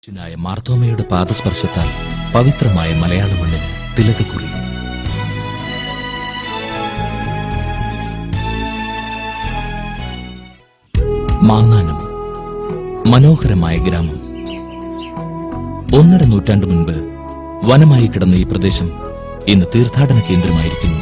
ായ മാർത്തോമയുടെ പാദസ്പർശത്താൽ പവിത്രമായ മലയാള മണ്ണിന് തിലകക്കുറി മാന്നാനം മനോഹരമായ ഗ്രാമം ഒന്നര നൂറ്റാണ്ട് മുൻപ് വനമായി കിടന്ന ഈ പ്രദേശം ഇന്ന് തീർത്ഥാടന കേന്ദ്രമായിരിക്കുന്നു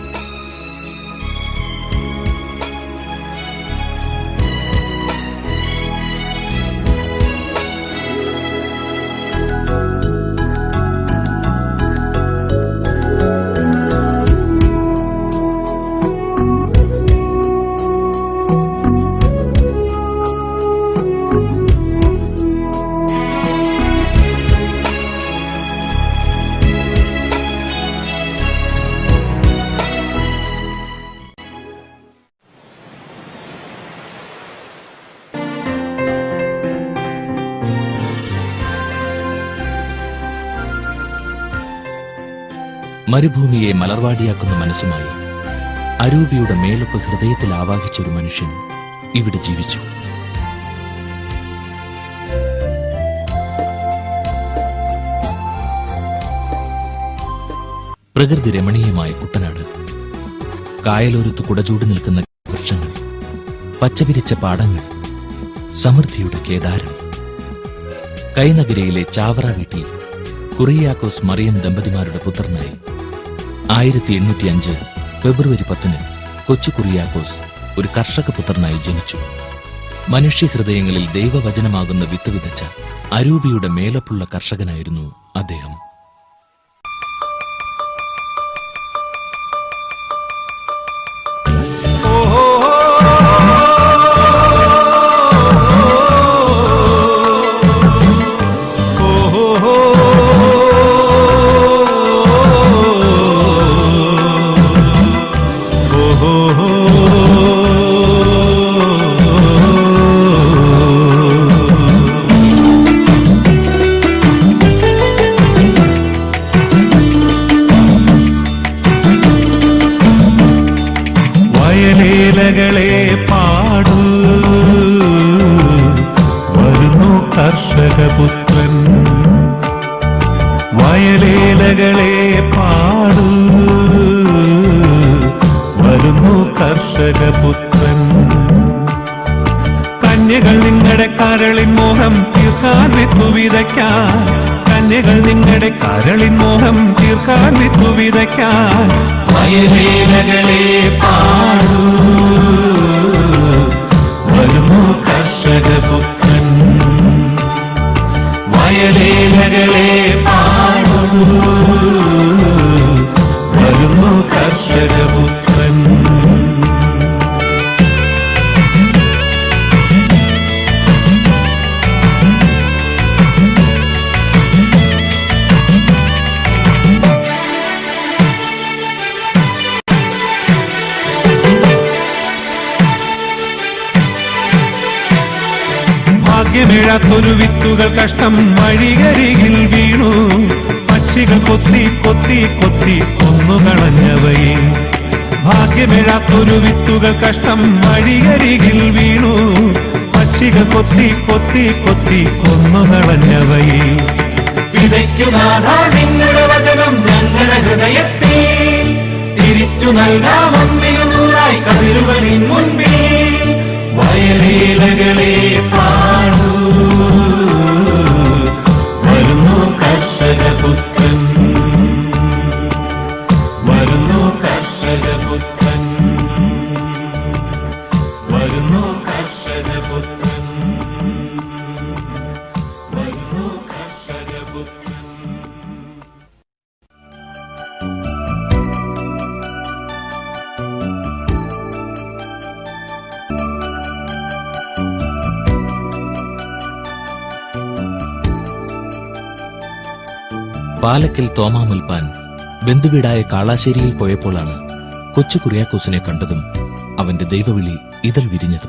മരുഭൂമിയെ മലർവാടിയാക്കുന്ന മനസ്സുമായി അരൂപിയുടെ മേലൊപ്പ് ഹൃദയത്തിൽ ആവാഹിച്ച ഒരു മനുഷ്യൻ ഇവിടെ ജീവിച്ചു പ്രകൃതി രമണീയമായ കുട്ടനാട് കായലോരത്ത് കുടചൂടി നിൽക്കുന്ന വൃക്ഷങ്ങൾ പച്ചപിരിച്ച പാടങ്ങൾ സമൃദ്ധിയുടെ കേദാരം കൈനഗരയിലെ ചാവറ വീട്ടിൽ കുറിയാക്കോസ് മറിയം ദമ്പതിമാരുടെ പുത്രനായി ആയിരത്തി എണ്ണൂറ്റി അഞ്ച് ഫെബ്രുവരി പത്തിന് കൊച്ചു കുറിയാക്കോസ് ഒരു കർഷക പുത്രനായി ജനിച്ചു മനുഷ്യഹൃദയങ്ങളിൽ ദൈവവചനമാകുന്ന വിത്ത് വിതച്ച അരൂപിയുടെ മേലപ്പുള്ള കർഷകനായിരുന്നു അദ്ദേഹം വയലേലകളെ പാടൂ വരുന്നു കർഷകപുത്രൻ വയലേലകളെ പാടൂ വരുന്നു കർഷകപുത്രൻ കന്യകൾ നിങ്ങളുടെ കരളിൻ മോഹം തീർക്കാൻ വിത്തു വിതയ്ക്കാൻ കന്യകൾ നിങ്ങളുടെ കരളിൻ മോഹം തീർക്കാൻ വിത്തു വിതയ്ക്കാൻ വയലേലകളെ പാടൂ വരുന്നു കർഷകപുത്രൻ വയലേലകളെ പാടൂ വരുന്നു കർഷകപുത്രൻ ഭാഗ്യമിഴാത്തൊരു വിത്തുകൾ കഷ്ടം വഴികരികിൽ വീണു പക്ഷികൾ കൊത്തി കൊത്തി കൊത്തി കൊന്നുകളഞ്ഞവയെ ഭാഗ്യമിഴാത്തൊരു വിത്തുകൾ കഷ്ടം വഴികരികിൽ വീണു പക്ഷികൾ കൊത്തി കൊത്തി കൊത്തി കൊന്നുകളഞ്ഞവയെ വിതയ്ക്കുനാഥ നിങ്ങളുടെ വചനം ഞങ്ങളുടെ ഹൃദയത്തിൽ തിരിച്ചു നൽകാം ഒന്നിനു നൂറായി കതിരുകളിൻ മുൻപിൽ വയലേലകളെ പാടൂ വരുന്നു കർഷകപുത്രൻ വരുന്നു കർഷകപുത്രൻ വരുന്നു കർഷകപുത്രൻ വരുന്നു കർഷകപുത്രൻ പാലക്കൽ തോമാമുൽപ്പാൻ ബന്ധുവീടായ കാളാശ്ശേരിയിൽ പോയപ്പോഴാണ് കൊച്ചു കുറിയാക്കോസിനെ കണ്ടതും അവന്റെ ദൈവവിളി ഇതൾ വിരിഞ്ഞതും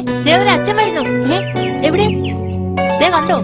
ദേ ഒരു അച്ഛൻ വരുന്നു ഏ എവിടെ ദേ കണ്ടോ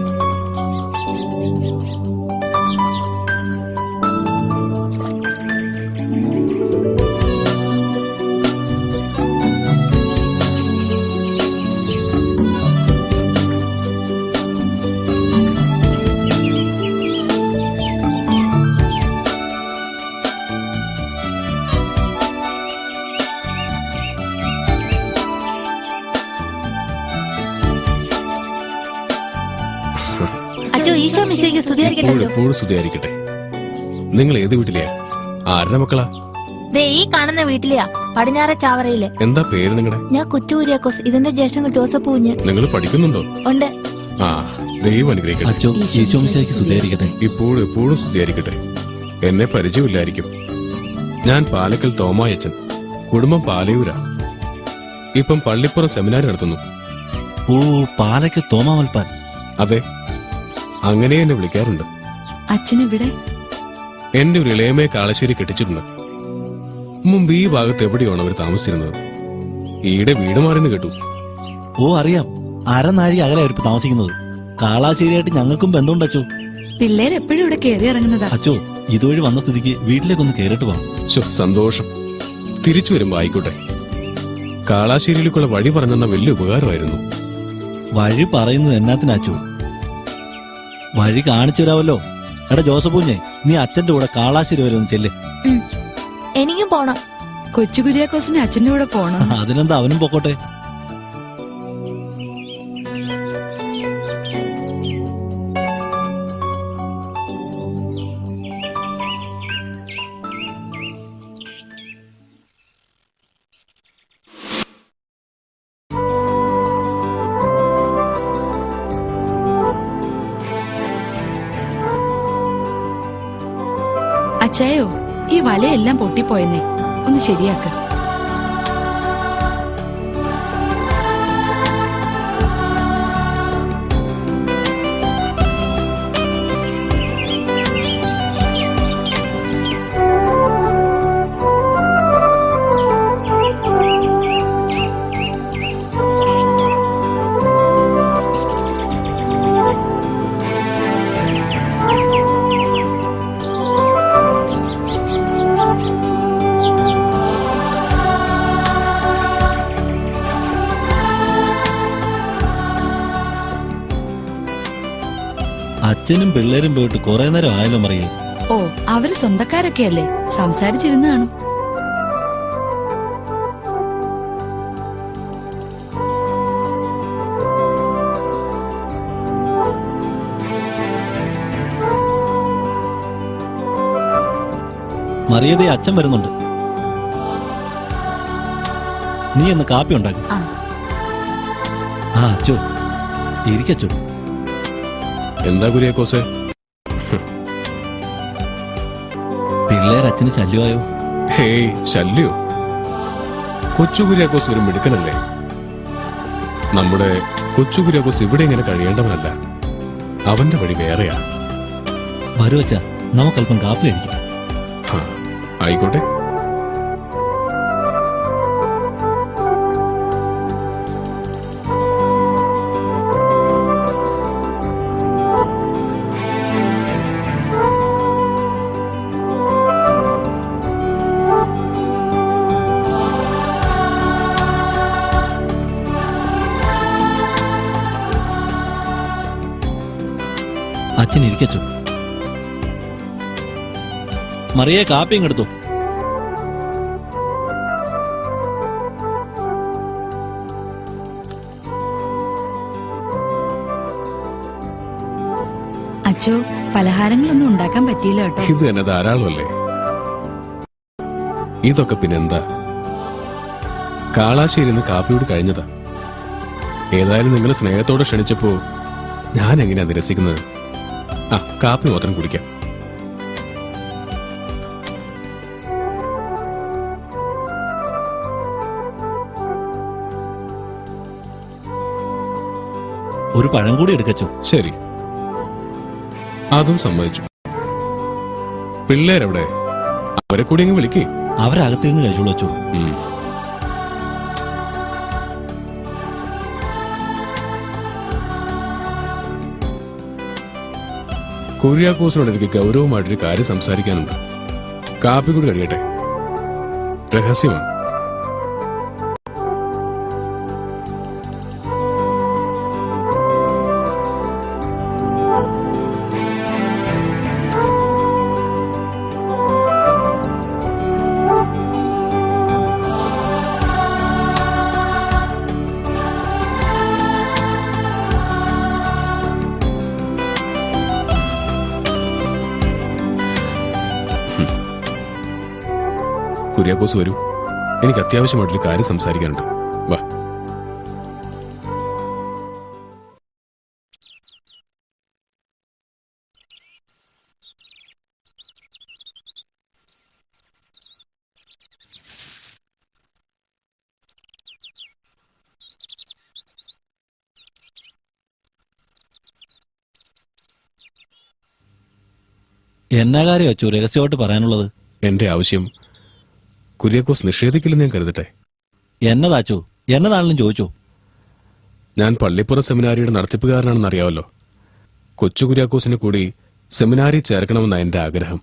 അച്ഛോ ഈശോ മിശോയ്ക്ക് സ്തുതിയായിരിക്കട്ടെ എപ്പോഴും അച്ഛോ എപ്പോഴും സ്തുതിയായിരിക്കട്ടെ നിങ്ങൾ ഏത് വീട്ടിലെയാ ആരുടെ മക്കളാ ദേ ഈ കാണുന്ന വീട്ടിലെയാ പടിഞ്ഞാറെ ചാവറയിലെ എന്താ പേര് നിങ്ങളുടെ ഞാൻ കൊച്ചു കുര്യാക്കോസ് ഇതിന്റെ ജ്യേഷ്ഠങ്ങൾ ജോസഫ് കുഞ്ഞ് നിങ്ങൾ പഠിക്കുന്നുണ്ടോ ഉണ്ട് ആ ദൈവം അനുഗ്രഹിക്കട്ടെ അച്ചോ ഈശോ മിശിഹായ്ക്ക് സ്തുതിയായിരിക്കട്ടെ ഇപ്പോഴും എപ്പോഴും സ്തുതിയായിരിക്കട്ടെ എന്നെ പരിചയമില്ലായിരിക്കും ഞാൻ പാലക്കൽ തോമായച്ചൻ കുടുംബം പാലയൂരാ ഇപ്പം പള്ളിപ്പുറം സെമിനാർ നടത്തുന്നു ഓ പാലയ്ക്ക് തോമാമൽപ്പാൻ അതെ അങ്ങനെ എന്നെ വിളിക്കാറുണ്ട് അച്ഛനിവിടെ എന്റെ ഒരു ഇളയമയെ കാളശ്ശേരി കെട്ടിച്ചിട്ടുണ്ട് മുമ്പ് ഈ ഭാഗത്ത് എവിടെയാണ് അവർ താമസിച്ചിരുന്നത് ഈടെ വീട് മാറിയെന്ന് കേട്ടു ഓ അറിയാം അരനാഴിക അകലെ അവരിപ്പോ താമസിക്കുന്നത് കാളാശ്ശേരിയായിട്ട് ഞങ്ങൾക്കും ബന്ധമുണ്ട് അച്ചോ പിള്ളേർ എപ്പോഴും ഇവിടെ കയറി ഇറങ്ങുന്നതാ അച്ചോ ഇതുവഴി വന്ന സ്ഥിതിക്ക് വീട്ടിലേക്കൊന്ന് കേറിട്ട് പോവാം ശോ, സന്തോഷം തിരിച്ചു വരുമ്പോ ആയിക്കോട്ടെ കാളാശ്ശേരിയിലേക്കുള്ള വഴി പറഞ്ഞെന്ന വലിയ ഉപകാരമായിരുന്നു വഴി പറയുന്നത് എന്നാത്തിനാ അച്ചോ വഴി കാണിച്ചു തരാമല്ലോ എടാ ജോസഫ് കുഞ്ഞെ നീ അച്ഛന്റെ കൂടെ കാളാശ്ശേരി വരെ ഒന്ന് ചെല്ല് ഉം. എനിക്കും പോണം കൊച്ചു കുര്യാക്കോസിന് അച്ഛന്റെ കൂടെ പോണം അതിനെന്താ അവനും പൊക്കോട്ടെ അച്ചായോ ഈ വലയെല്ലാം പൊട്ടിപ്പോയെന്നേ ഒന്ന് ശരിയാക്ക അച്ഛനും പിള്ളേരും പോയിട്ട് കുറെ നേരം ആയല്ലോ മറിയേ ഓ അവര് സ്വന്തക്കാരൊക്കെയല്ലേ സംസാരിച്ചിരുന്ന് കാണും മറിയതേ അച്ഛൻ വരുന്നുണ്ട് നീ എന്ന് കാപ്പി ഉണ്ടാക്കും ആ. ആ അച്ചോ ഇരിക്കച്ചോ എന്താ കുര്യാക്കോസെ പിള്ളേർ അച്ഛന് ശല്യമായോ ഹേയ് ശല്യോ കൊച്ചു കുര്യാക്കോസ് ഒരു മിടുക്കനല്ലേ നമ്മുടെ കൊച്ചു കുര്യാക്കോസ് ഇവിടെ ഇങ്ങനെ കഴിയേണ്ടവനല്ല അവന്റെ വഴി വേറെയാ വരൂ അച്ഛാ നമുക്കല്പം കാപ്പി കഴിക്കാം ആ, ആയിക്കോട്ടെ അച്ഛൻ ഇരിക്കച്ചോ മറിയെ കാപ്പി ഇങ്ങെടുത്തു അച്ചോ പലഹാരങ്ങളൊന്നും ഉണ്ടാക്കാൻ പറ്റിയില്ല കേട്ടോ ഇത് തന്നെ ധാരാളമല്ലേ ഇതൊക്കെ പിന്നെന്താ കാളാശ്ശേരിന്ന് കാപ്പിയോട് കഴിഞ്ഞതാ ഏതായാലും നിങ്ങൾ സ്നേഹത്തോടെ ക്ഷണിച്ചപ്പോ ഞാൻ എങ്ങനെയാ നിരസിക്കുന്നത് ആ കാപ്പി മാത്രം കുടിക്കാം ഒരു പഴം കൂടി എടുക്കച്ചോ ശരി അതും സമ്മതിച്ചു പിള്ളേരെവിടെ അവരെ കൂടി അങ്ങ് വിളിക്കേ അവരകത്തിരുന്ന് കഴിച്ചോളൂ അച്ചോ കുര്യാക്കോസിനോട് എനിക്ക് ഗൗരവമായിട്ടൊരു കാര്യം സംസാരിക്കാനുണ്ട് കാപ്പി കൂടി കഴിയട്ടെ രഹസ്യമാണ് കുര്യാക്കോസ് വരൂ എനിക്ക് അത്യാവശ്യമായിട്ടൊരു കാര്യം സംസാരിക്കാനുണ്ട് വാ എന്നാ കാര്യം അച്ചു രഹസ്യമായിട്ട് പറയാനുള്ളത് എന്റെ ആവശ്യം കുര്യാക്കോസ് നിഷേധിക്കില്ലെന്ന് ഞാൻ കരുതട്ടെ എന്നതാച്ചു എന്നതാണെങ്കിലും ചോദിച്ചു ഞാൻ പള്ളിപ്പുറം സെമിനാരിയുടെ നടത്തിപ്പുകാരനാണെന്ന് അറിയാമല്ലോ കൊച്ചു കുര്യാക്കോസിനെ കൂടി സെമിനാരി ചേർക്കണമെന്ന എന്റെ ആഗ്രഹം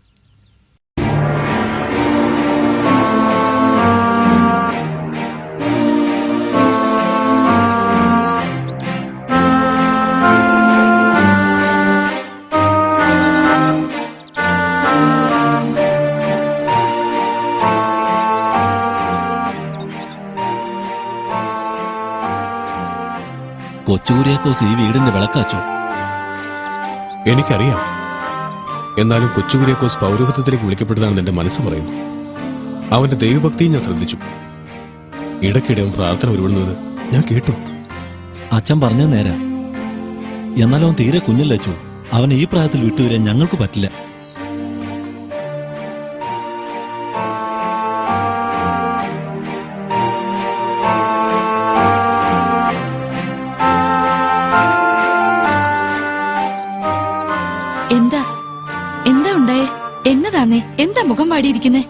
കൊച്ചുകുരിയാക്കോസ് ഈ വീടിന്റെ വിളക്കാച്ചു എനിക്കറിയാം എന്നാലും കൊച്ചു കുര്യാക്കോസ് പൗരോഹിത്യത്തിലേക്ക് വിളിക്കപ്പെട്ടതാണെന്ന് എന്റെ മനസ്സ് പറയുന്നു അവന്റെ ദൈവഭക്തിയും ഞാൻ ശ്രദ്ധിച്ചു ഇടയ്ക്കിടെ അവൻ പ്രാർത്ഥന ഉരുവിടുന്നത് ഞാൻ കേട്ടു അച്ഛൻ പറഞ്ഞത് നേരാ എന്നാലും അവൻ തീരെ കുഞ്ഞല്ലേ അച്ചു അവനെ ഈ പ്രായത്തിൽ വിട്ടുവരാൻ ഞങ്ങൾക്ക് പറ്റില്ല എന്താ എന്താ ഉണ്ടായേ എന്നതാന്നേ എന്താ മുഖം വാടിയിരിക്കുന്നേ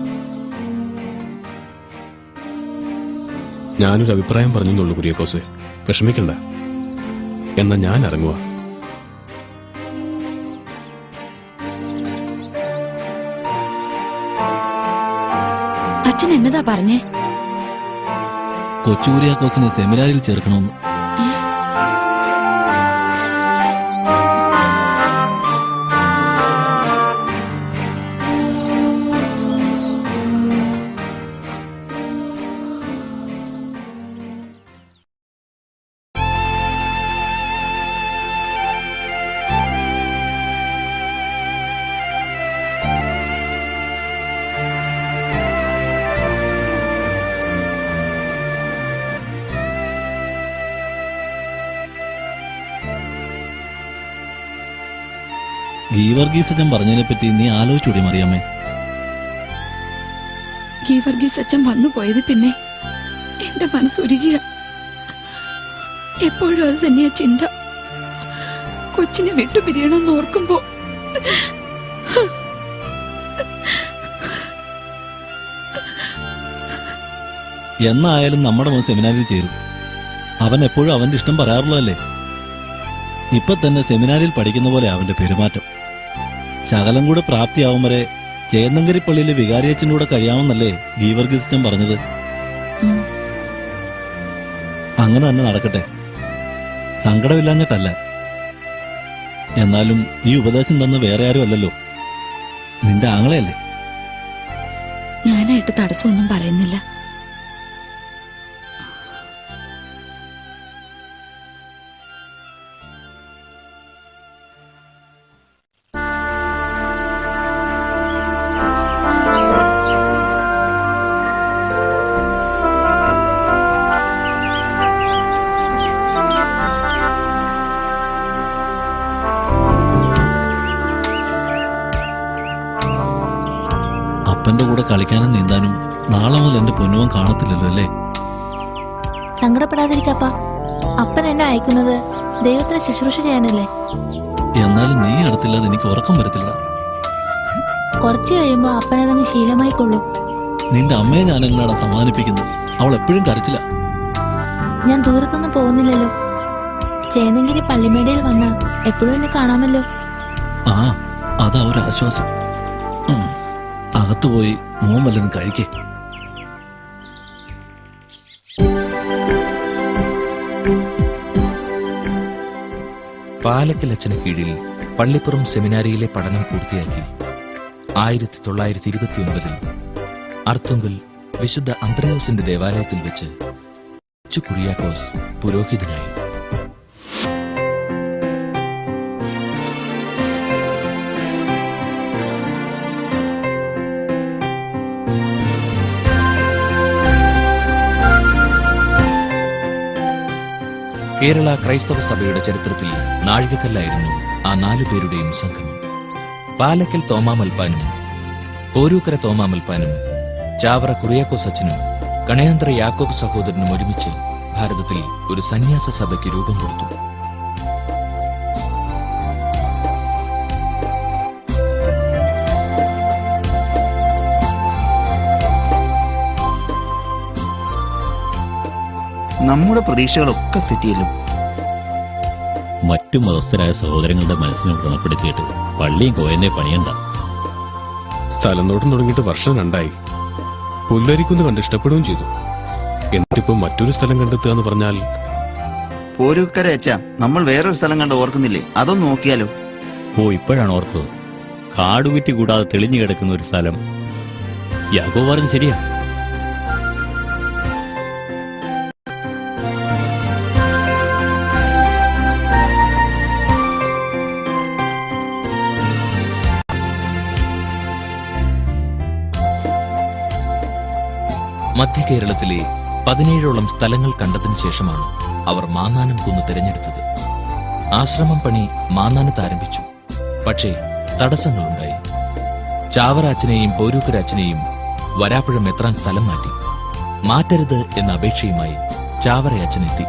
ഞാനൊരു അഭിപ്രായം പറഞ്ഞെന്നുള്ളൂ കുര്യാക്കോസ് വിഷമിക്കണ്ട എന്നാ ഞാൻ ഇറങ്ങുക അച്ഛൻ എന്നതാ പറഞ്ഞേ കൊച്ചുകുരിയാക്കോസിനെ സെമിനാരിൽ ചേർക്കണമെന്ന് ഗീവർഗീസ് അച്ഛൻ പറഞ്ഞതിനെ പറ്റി നീ ആലോചിച്ചൂടി മറിയാമ്മേ ഗീവർഗീസ് അച്ഛൻ വന്നു പോയത് പിന്നെ എന്റെ മനസ്സുരുകിയ എപ്പോഴും അത് തന്നെയാ ചിന്ത കൊച്ചിനെ വിട്ടുപിരിയണമെന്ന് ഓർക്കുമ്പോ എന്നായാലും നമ്മുടെ മോൻ സെമിനാരിൽ ചേരും അവൻ എപ്പോഴും അവന്റെ ഇഷ്ടം പറയാറുള്ളതല്ലേ ഇപ്പൊ തന്നെ സെമിനാരിൽ പഠിക്കുന്ന പോലെ അവന്റെ പെരുമാറ്റം ശകലം കൂടെ പ്രാപ്തിയാവും വരെ ചേന്നങ്കരി പള്ളിയിലെ വികാരിയച്ഛൻ്റെ കൂടെ കഴിയാമെന്നല്ലേ ഗീവർഗീസിറ്റൻ പറഞ്ഞത് ഉം. അങ്ങനെ തന്നെ നടക്കട്ടെ സങ്കടമില്ലാഞ്ഞിട്ടല്ല എന്നാലും ഈ ഉപദേശം തന്ന വേറെ ആരും അല്ലല്ലോ നിന്റെ ആങ്ങളെയല്ലേ ഞാനായിട്ട് തടസ്സമൊന്നും പറയുന്നില്ല അപ്പന്റെ കൂടെ കളിക്കാനും നീന്താനും നാളെ മുതൽ എന്റെ പൊന്നുവൻ കാണത്തില്ലല്ലോ അല്ലേ സങ്കടപ്പെടാതിരിക്കപ്പ അപ്പൻ എന്നെ അയക്കുന്നത് ദൈവത്തിന് ശുശ്രൂഷ ചെയ്യാനല്ലേ എന്നാലും നീ അടുത്തില്ലാതെ എനിക്ക് ഉറക്കം വരത്തില്ല കുറച്ചു കഴിയുമ്പോ അപ്പനതങ്ങ് ശീലമായി കൊള്ളും നിന്റെ അമ്മയെ ഞാൻ എങ്ങനെയാണ് സമാധാനിപ്പിക്കുന്നത് അവൾ എപ്പോഴും കരച്ചില്ല ഞാൻ ദൂരത്തൊന്നും പോകുന്നില്ലല്ലോ ചേന്നങ്കിരി പള്ളിമേടയിൽ വന്ന എപ്പോഴും എന്നെ കാണാമല്ലോ ആ അതാ ഒരു ആശ്വാസം ഉം. അകത്ത് പോയി മോൻ വല്ലതും കഴിക്കേ പാലക്കൽ അച്ഛന് കീഴിൽ പള്ളിപ്പുറം സെമിനാരിയിലെ പഠനം പൂർത്തിയാക്കി ആയിരത്തി തൊള്ളായിരത്തി ഇരുപത്തിയൊൻപതിൽ അർത്തുങ്കൽ വിശുദ്ധ അന്ത്രയോസിന്റെ ദേവാലയത്തിൽ വെച്ച് കൊച്ചു കുറിയാക്കോസ് പുരോഹിതനായി കേരള ക്രൈസ്തവ സഭയുടെ ചരിത്രത്തിൽ നാഴികക്കല്ലായിരുന്നു ആ നാലു പേരുടെയും സംഗമം പാലക്കൽ തോമാമൽപ്പാനും പോരൂക്കര തോമാമൽപ്പാനും ചാവറ കുറിയാക്കോസ് അച്ഛനും കണയന്ത്ര യാക്കോബ് സഹോദരനും ഒരുമിച്ച് ഭാരതത്തിൽ ഒരു സന്യാസ സഭയ്ക്ക് രൂപം കൊടുത്തു നമ്മുടെ പ്രതീക്ഷകളൊക്കെ തെറ്റിയല്ലോ മറ്റു മതസ്ഥരായ സഹോദരങ്ങളുടെ മനസ്സിനെ വ്രണപ്പെടുത്തിയിട്ട് പള്ളിയും കോയനെ പണിയണ്ട സ്ഥലം നോട്ടം തുടങ്ങിയിട്ട് വർഷം രണ്ടായി പുല്ലരിക്കുന്ന് കണ്ട് ഇഷ്ടപ്പെടുകയും ചെയ്തു എന്നിട്ടിപ്പോ മറ്റൊരു സ്ഥലം കണ്ടെത്തുക എന്ന് പറഞ്ഞാൽ പോരൂക്കര അച്ഛ നമ്മൾ വേറൊരു സ്ഥലം കണ്ട് ഓർക്കുന്നില്ലേ അതൊന്ന് നോക്കിയാലോ ഓ ഇപ്പോഴാണ് ഓർത്തത് കാടുകുറ്റി കൂടാതെ തെളിഞ്ഞു കിടക്കുന്ന ഒരു സ്ഥലം യാഗോ പറഞ്ഞു ശരിയാ മധ്യ കേരളത്തിലെ പതിനേഴോളം സ്ഥലങ്ങൾ കണ്ടതിനു ശേഷമാണ് അവർ മാന്നാനം കുന്ന് തിരഞ്ഞെടുത്തത് ആശ്രമം പണി മാന്നാനത്ത് ആരംഭിച്ചു പക്ഷേ തടസ്സങ്ങളുണ്ടായി ചാവറാച്ചനെയും പോരൂക്കരാച്ചനെയും വരാപ്പുഴ മെത്രാൻ സ്ഥലം മാറ്റി മാറ്റരുത് എന്ന അപേക്ഷയുമായി ചാവറയച്ചനെത്തി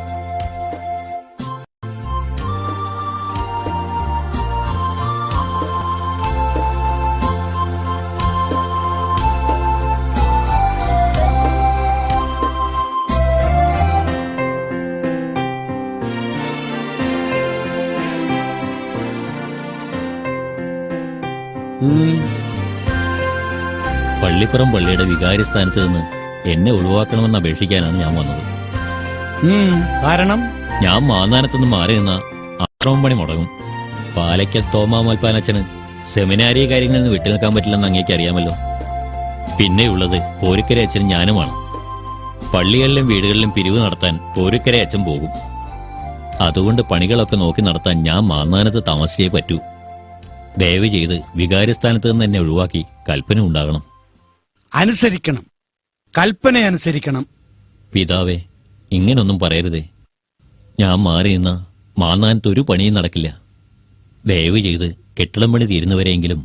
പള്ളിപ്പുറം പള്ളിയുടെ വികാരി സ്ഥാനത്ത് നിന്ന് എന്നെ ഒഴിവാക്കണമെന്ന് അപേക്ഷിക്കാനാണ് ഞാൻ വന്നത് കാരണം ഞാൻ മാന്നാനത്തുനിന്ന് മാറി നിന്ന ആക്രമം പണി മുടങ്ങും പാലയ്ക്കൽ തോമാ മൽപ്പാനച്ചന് സെമിനാരി കാര്യങ്ങളിൽ നിന്ന് വിട്ടു നിൽക്കാൻ പറ്റില്ലെന്ന് അങ്ങേക്ക് അറിയാമല്ലോ പിന്നെയുള്ളത് പോരുക്കര അച്ഛനും ഞാനുമാണ് പള്ളികളിലും വീടുകളിലും പിരിവ് നടത്താൻ പോരുക്കര അച്ഛൻ പോകും അതുകൊണ്ട് പണികളൊക്കെ നോക്കി നടത്താൻ ഞാൻ മാന്നാനത്ത് താമസിച്ചേ പറ്റൂ ദയവ് ചെയ്ത് വികാരസ്ഥാനത്ത് നിന്ന് എന്നെ ഒഴിവാക്കി കൽപ്പന ഉണ്ടാകണം അനുസരിക്കണം കൽപ്പന അനുസരിക്കണം പിതാവേ ഇങ്ങനൊന്നും പറയരുതേ ഞാൻ മാറി നിന്ന മാന്നാനത്ത് ഒരു പണിയും നടക്കില്ല ദയവ് ചെയ്ത് കെട്ടിടം പണി തീരുന്നവരെയെങ്കിലും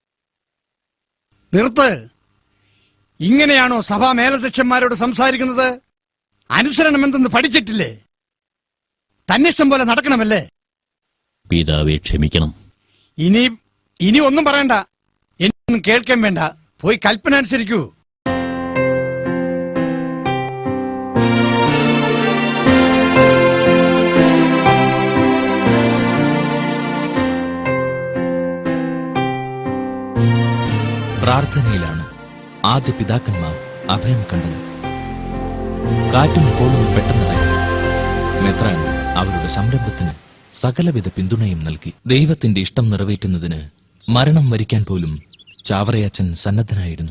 നിർത്ത് ഇങ്ങനെയാണോ സഭാ മേലധ്യക്ഷന്മാരോട് സംസാരിക്കുന്നത് അനുസരണം എന്തെന്ന് പഠിച്ചിട്ടില്ലേ തന്നിഷ്ടം പോലെ നടക്കണമല്ലേ പിതാവെ ക്ഷമിക്കണം ഇനി ഇനി ഒന്നും പറയണ്ട എനിക്കൊന്നും കേൾക്കാൻ വേണ്ട പോയി കൽപ്പന അനുസരിക്കൂ പ്രാർത്ഥനയിലാണ് ആദ്യ പിതാക്കന്മാർ അഭയം കണ്ടത് കാറ്റും കോളും പെട്ടെന്നതായി മെത്രാൻ അവരുടെ സംരംഭത്തിന് സകലവിധ പിന്തുണയും നൽകി ദൈവത്തിന്റെ ഇഷ്ടം നിറവേറ്റുന്നതിന് മരണം വരിക്കാൻ പോലും ചാവറയച്ചൻ സന്നദ്ധനായിരുന്നു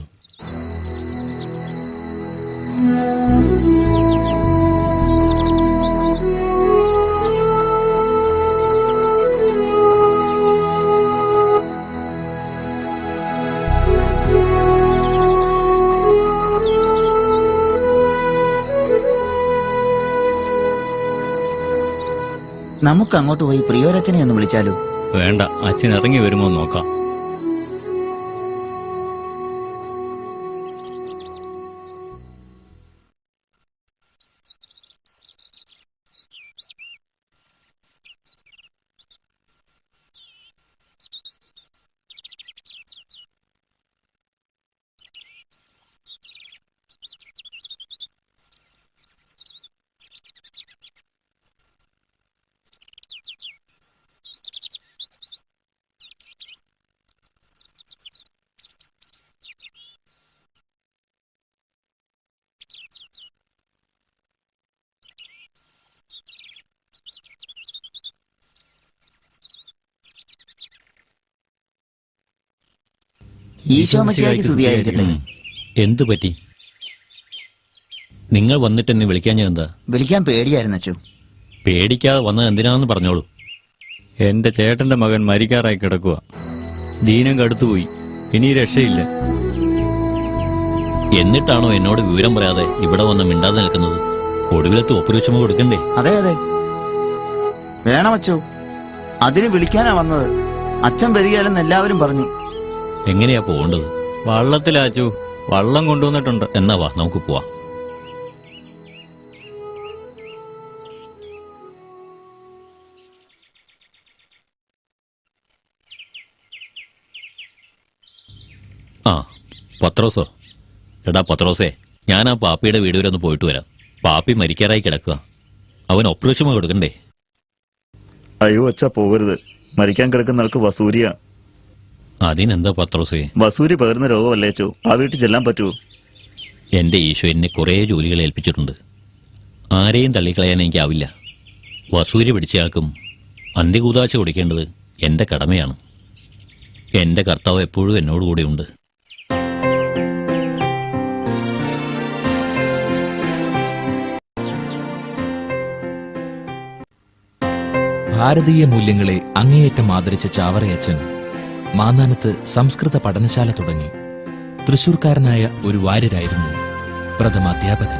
നമുക്ക് അങ്ങോട്ട് പോയി പ്രിയോരച്ചനെ ഒന്ന് വിളിച്ചാലോ വേണ്ട അച്ഛൻ ഇറങ്ങി വരുമോ നോക്കാം ഈശോ മിശിഹായ്ക്ക് സ്തുതിയായിരിക്കട്ടെ ഉം. എന്തു പറ്റി നിങ്ങൾ വന്നിട്ട് എന്നെ വിളിക്കാൻ ഞാൻ എന്താ വിളിക്കാൻ പേടിയായിരുന്നു അച്ചു പേടിക്കാതെ വന്നത് എന്തിനാണെന്ന് പറഞ്ഞോളൂ എന്റെ ചേട്ടന്റെ മകൻ മരിക്കാറായി കിടക്കുക ദീനം കടുത്തുപോയി ഇനി രക്ഷയില്ല എന്നിട്ടാണോ എന്നോട് വിവരം പറയാതെ ഇവിടെ വന്ന് മിണ്ടാതെ നിൽക്കുന്നത് ഒടുവിലത്ത് ഒപ്പുരച്ചുമ കൊടുക്കണ്ടേ അതെ അതെ വേണം അച്ചു അതിന് വിളിക്കാനാ വന്നത് അച്ഛൻ വരികയല്ലെന്ന് എല്ലാവരും പറഞ്ഞു എങ്ങനെയാ പോകേണ്ടത് വള്ളത്തിലാച്ചു വള്ളം കൊണ്ടുവന്നിട്ടുണ്ട് എന്നാ വാ നമുക്ക് പോവാം ആ പത്രോസോ എടാ പത്രോസേ ഞാൻ ആ പാപ്പിയുടെ വീട് വരെ ഒന്ന് പോയിട്ട് വരാം പാപ്പി മരിക്കാറായി കിടക്കുക അവൻ ഒപ്പറേഷൻ കൊടുക്കണ്ടേ അയ്യോ അച്ഛ പോകരുത് മരിക്കാൻ കിടക്കുന്ന ആൾക്ക് വസൂരിയ അതിനെന്താ പത്രോസേ വസൂരി പകരുന്ന രോഗമല്ലേ അച്ചു ആ വീട്ടിൽ ചെല്ലാൻ പറ്റുമോ എൻ്റെ ഈശോ എന്നെ കുറേ ജോലികൾ ഏൽപ്പിച്ചിട്ടുണ്ട് ആരെയും തള്ളിക്കളയാൻ എനിക്കാവില്ല വസൂരി പിടിച്ചയാൾക്കും അന്ത്യകൂതാശ കൊടുക്കേണ്ടത് എൻ്റെ കടമയാണ് എൻ്റെ കർത്താവ് എപ്പോഴും എന്നോട് കൂടെയുണ്ട് ഭാരതീയ മൂല്യങ്ങളെ അങ്ങേയറ്റം ആദരിച്ച ചാവറയച്ചൻ മാന്നാനത്ത് സംസ്കൃത പഠനശാല തുടങ്ങി തൃശൂർക്കാരനായ ഒരു വാര്യരായിരുന്നു പ്രഥമാധ്യാപകൻ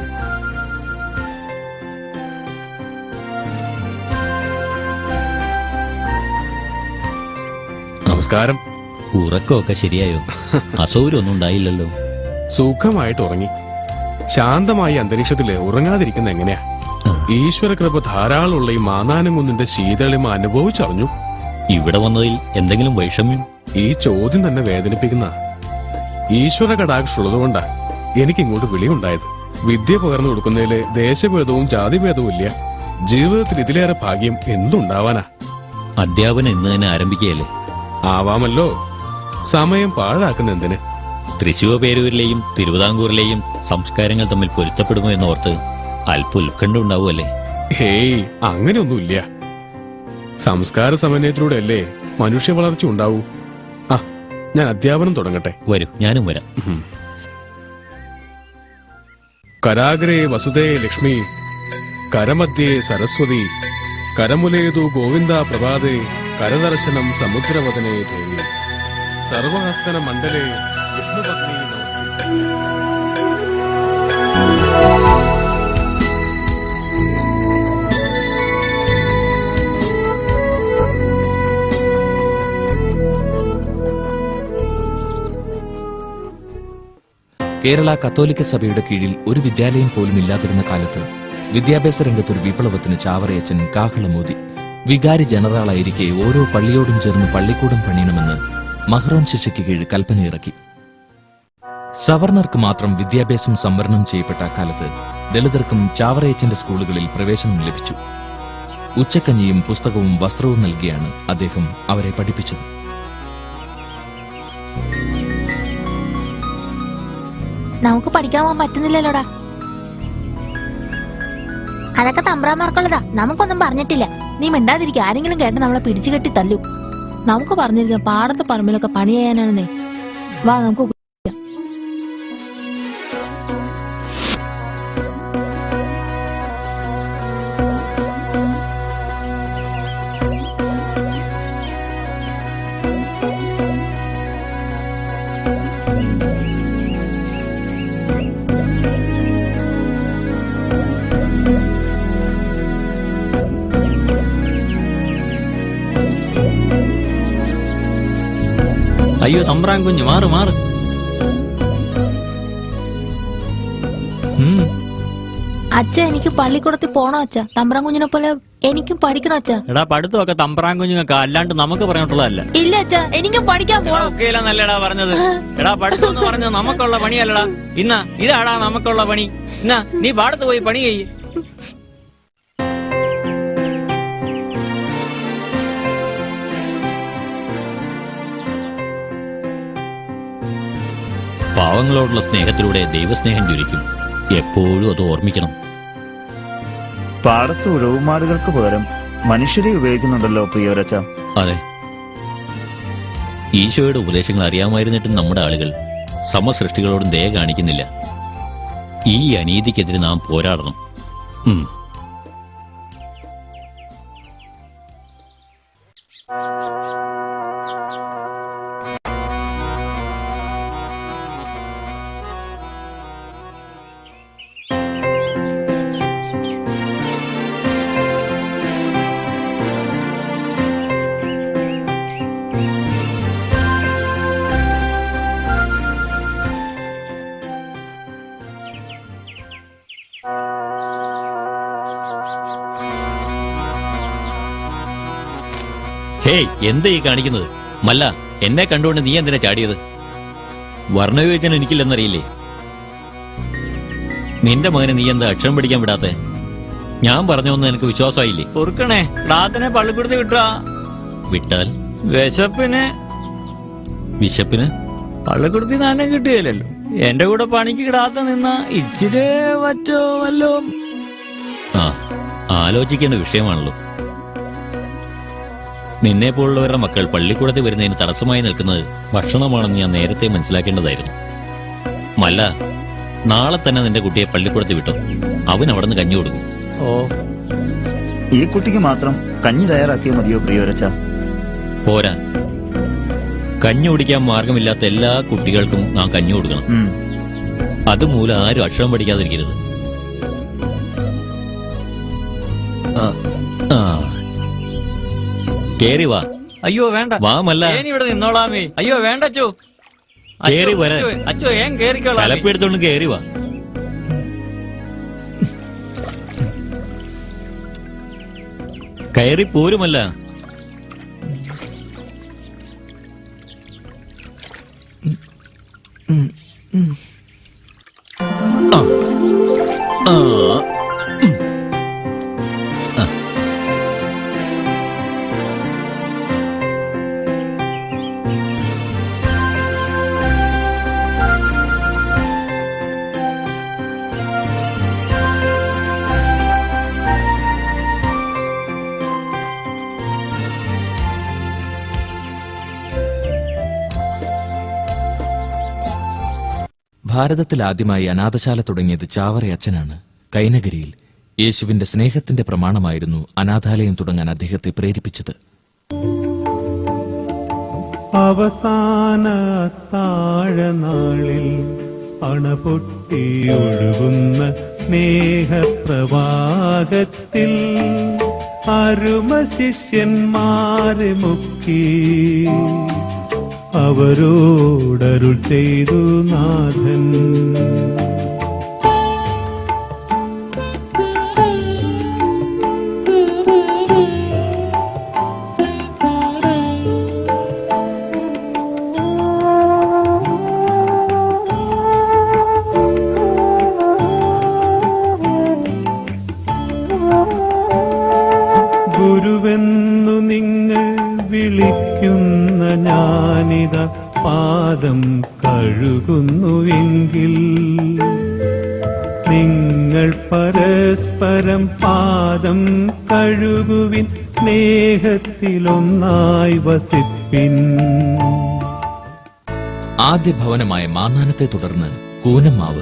നമസ്കാരം ഉറക്കമൊക്കെ ശരിയായോ അസൗകര്യമൊന്നും ഉണ്ടായില്ലല്ലോ സുഖമായിട്ട് ഉറങ്ങി ശാന്തമായ അന്തരീക്ഷത്തില് ഉറങ്ങാതിരിക്കുന്ന എങ്ങനെയാ ഈശ്വര കൃപ ധാരാളമുള്ള ഈ മാനാനം കുന്നിന്റെ ശീതളിമ അനുഭവിച്ചറിഞ്ഞു ഇവിടെ വന്നതിൽ എന്തെങ്കിലും വൈഷമ്യം ഈ ചോദ്യം തന്നെ വേദനിപ്പിക്കുന്ന ഈശ്വര കടാക്ഷുള്ളതുകൊണ്ടാ എനിക്ക് ഇങ്ങോട്ട് വിളിയുണ്ടായത് വിദ്യ പകർന്നു കൊടുക്കുന്നതില് ദേശഭേദവും ജാതിഭേദവും ഇല്ല ജീവിതത്തിൽ ഇതിലേറെ ഭാഗ്യം എന്തുണ്ടാവാനാ അധ്യാപനം ഇന്ന് തന്നെ ആരംഭിക്കുകയല്ലേ ആവാമല്ലോ സമയം പാഴാക്കുന്ന എന്തിന് തൃശൂർ പേരൂരിലെയും തിരുവിതാംകൂറിലെയും സംസ്കാരങ്ങൾ തമ്മിൽ പൊരുത്തപ്പെടുമോ എന്നോർത്ത് അല്പം ഉത്കണ്ഠ ഉണ്ടാവുമല്ലേ ഹേയ് അങ്ങനെയൊന്നുമില്ല സംസ്കാര സമന്വയത്തിലൂടെ അല്ലേ മനുഷ്യ വളർച്ച ഉണ്ടാവൂ ആ ഞാൻ അധ്യാപനം തുടങ്ങട്ടെ വരൂ ഞാനും വരാം ഉം. കരാഗ്രേ വസുദേ ലക്ഷ്മി കരമധ്യേ സരസ്വതി കരമുലേതു ഗോവിന്ദ പ്രഭാതേ കരദർശനം സമുദ്രവദനേ ദേവി സർവഹസ്തന മണ്ഡലേ വിഷ്ണുപത്നി നമസ്തേ. കേരള കത്തോലിക്ക സഭയുടെ കീഴിൽ ഒരു വിദ്യാലയം പോലും ഇല്ലാതിരുന്ന കാലത്ത് വിദ്യാഭ്യാസ രംഗത്തൊരു വിപ്ലവത്തിന് ചാവറയച്ചൻ കാഹളമോതി വികാരി ജനറലായിരിക്കെ ഓരോ പള്ളിയോടും ചേർന്ന് പള്ളിക്കൂടം പണിയണമെന്ന് മഹ്റോൻ ശിക്ഷയ്ക്ക് കീഴ് കൽപ്പനയിറക്കി സവർണർക്ക് മാത്രം വിദ്യാഭ്യാസം സംവരണം ചെയ്യപ്പെട്ട അക്കാലത്ത് ദളിതർക്കും ചാവറയച്ചന്റെ സ്കൂളുകളിൽ പ്രവേശനം ലഭിച്ചു ഉച്ചക്കഞ്ഞിയും പുസ്തകവും വസ്ത്രവും നൽകിയാണ് അദ്ദേഹം അവരെ പഠിപ്പിച്ചത് നമുക്ക് പഠിക്കാൻ പോകാൻ പറ്റുന്നില്ലല്ലോടാ അതൊക്കെ തമ്പ്രാമാർക്കുള്ളതാ നമുക്കൊന്നും പറഞ്ഞിട്ടില്ല നീ മിണ്ടാതിരിക്കുക ആരെങ്കിലും കേട്ട് നമ്മളെ പിടിച്ചു കെട്ടി തല്ലു നമുക്ക് പറഞ്ഞിരിക്കാം പാടത്തെ പറമ്പിലൊക്കെ പണി ചെയ്യാനാണെന്നേ വാ നമുക്ക് കുടിക്കാം. അയ്യോ തമ്പ്രാൻ കുഞ്ഞ് മാറ് മാറ് ഉം. അച്ഛ എനിക്ക് പള്ളിക്കൂടത്തിൽ പോണോ അച്ഛ തമ്പ്രാൻ കുഞ്ഞിനെ പോലെ എനിക്കും പഠിക്കണം അച്ഛ എടാ പഠിത്തമൊക്കെ തമ്പ്രാൻ കുഞ്ഞുങ്ങൾക്ക് അല്ലാണ്ട് നമുക്ക് പറഞ്ഞിട്ടുള്ളതല്ല ഇല്ല അച്ഛ എനിക്കും പഠിക്കാൻ പോണം ഒക്കെയില്ലെന്നല്ലടാ പറഞ്ഞത് എടാ പഠിത്തം എന്ന് പറഞ്ഞത് നമുക്കുള്ള പണിയല്ലടാ ഇന്നാ ഇതാടാ നമുക്കുള്ള പണി ഇന്നാ നീ പാടത്ത് പോയി പണി ചെയ്യ് പാവങ്ങളോടുള്ള സ്നേഹത്തിലൂടെ ദൈവസ്നേഹം ജ്വലിക്കും എപ്പോഴും അത് ഓർമ്മിക്കണം പാടത്ത് ഉഴവുമാടുകൾക്ക് പകരം മനുഷ്യരെ ഉപയോഗിക്കുന്നുണ്ടല്ലോ പ്രിയവരച്ച അതെ ഈശോയുടെ ഉപദേശങ്ങൾ അറിയാമായിരുന്നിട്ടും നമ്മുടെ ആളുകൾ സമസൃഷ്ടികളോടും ദയ കാണിക്കുന്നില്ല ഈ അനീതിക്കെതിരെ നാം പോരാടണം ഉം. ഹേയ് എന്താ ഈ കാണിക്കുന്നത് മല്ല എന്നെ കണ്ടുകൊണ്ട് നീ എന്തിനാ ചാടിയത് വർണ്ണവിവേചനം എനിക്കില്ലെന്നറിയില്ലേ നിന്റെ മകനെ നീ എന്താ അക്ഷരം പഠിക്കാൻ വിടാത്തെ ഞാൻ പറഞ്ഞൊന്നും എനിക്ക് വിശ്വാസമായില്ലേ പൊറുക്കണേ ക്ലാത്തിനെ പള്ളിക്കൂടത്തി വിട്ടാ വിട്ടാൽ വിശപ്പിന് വിശപ്പിന് പള്ളിക്കൂടത്തി നാനം കിട്ടുകയില്ലല്ലോ എന്റെ കൂടെ പണിക്ക് കിടാത്ത നിന്ന ഇച്ചിരി വറ്റോ വല്ലോ ആ ആലോചിക്കേണ്ട വിഷയമാണല്ലോ നിന്നെ പോലുള്ളവരുടെ മക്കൾ പള്ളിക്കൂടത്തിൽ വരുന്നതിന് തടസ്സമായി നിൽക്കുന്നത് ഭക്ഷണമാണെന്ന് ഞാൻ നേരത്തെ മനസ്സിലാക്കേണ്ടതായിരുന്നു മല്ല നാളെ തന്നെ നിന്റെ കുട്ടിയെ പള്ളിക്കൂടത്തിൽ വിട്ടോ അവൻ അവിടെ നിന്ന് കഞ്ഞി കൊടുക്കും ഓ ഈ കുട്ടിക്ക് മാത്രം കഞ്ഞി തയ്യാറാക്കിയ മതിയോ പ്രിയോരച്ച പോരാ കഞ്ഞി കുടിക്കാൻ മാർഗമില്ലാത്ത എല്ലാ കുട്ടികൾക്കും നാം കഞ്ഞി കൊടുക്കണം അതുമൂലം ആരും അക്ഷരം പഠിക്കാതിരിക്കരുത് ആ, ആ. കേറി വാ അയ്യോ വേണ്ട വാ മല്ല ഞാൻ ഇവിടെ നിന്നോളാമേ അയ്യോ വേണ്ട അച്ചോ കേറി വരാൻ. അച്ചോ, അച്ചോ ഏൻ കേറിക്കോളാം കലപ്പെടുത്തോണ്ട് കേറി വാ കയറി പോരുമല്ല ആ. ആ. ഉം. ആ. ഭാരതത്തിൽ ആദ്യമായി അനാഥശാല തുടങ്ങിയത് ചാവറയച്ചനാണ് കൈനഗരിയിൽ യേശുവിന്റെ സ്നേഹത്തിന്റെ പ്രമാണമായിരുന്നു അനാഥാലയം തുടങ്ങാൻ അദ്ദേഹത്തെ പ്രേരിപ്പിച്ചത് അവസാന താഴനാളിൽ അണപൊട്ടിയൊഴുകുന്ന സ്നേഹപ്രവാഹത്തിൽ അരുമ ശിഷ്യന്മാരെ മുക്കി അവരോടരുൾ ചെയ്തു നാഥൻ ഗുരുവെന്നു നിങ്ങൾ വിളിക്കുന്ന ഞാനിത പാദം കഴുകുന്നുവെങ്കിൽ നിങ്ങൾ പരസ്പരം പാദം കഴുകുവിൻ സ്നേഹത്തിലൊന്നായി വസിപ്പിൻ ആദ്യ ഭവനമായ മാന്നാനത്തെ തുടർന്ന് കൂനമ്മാവ്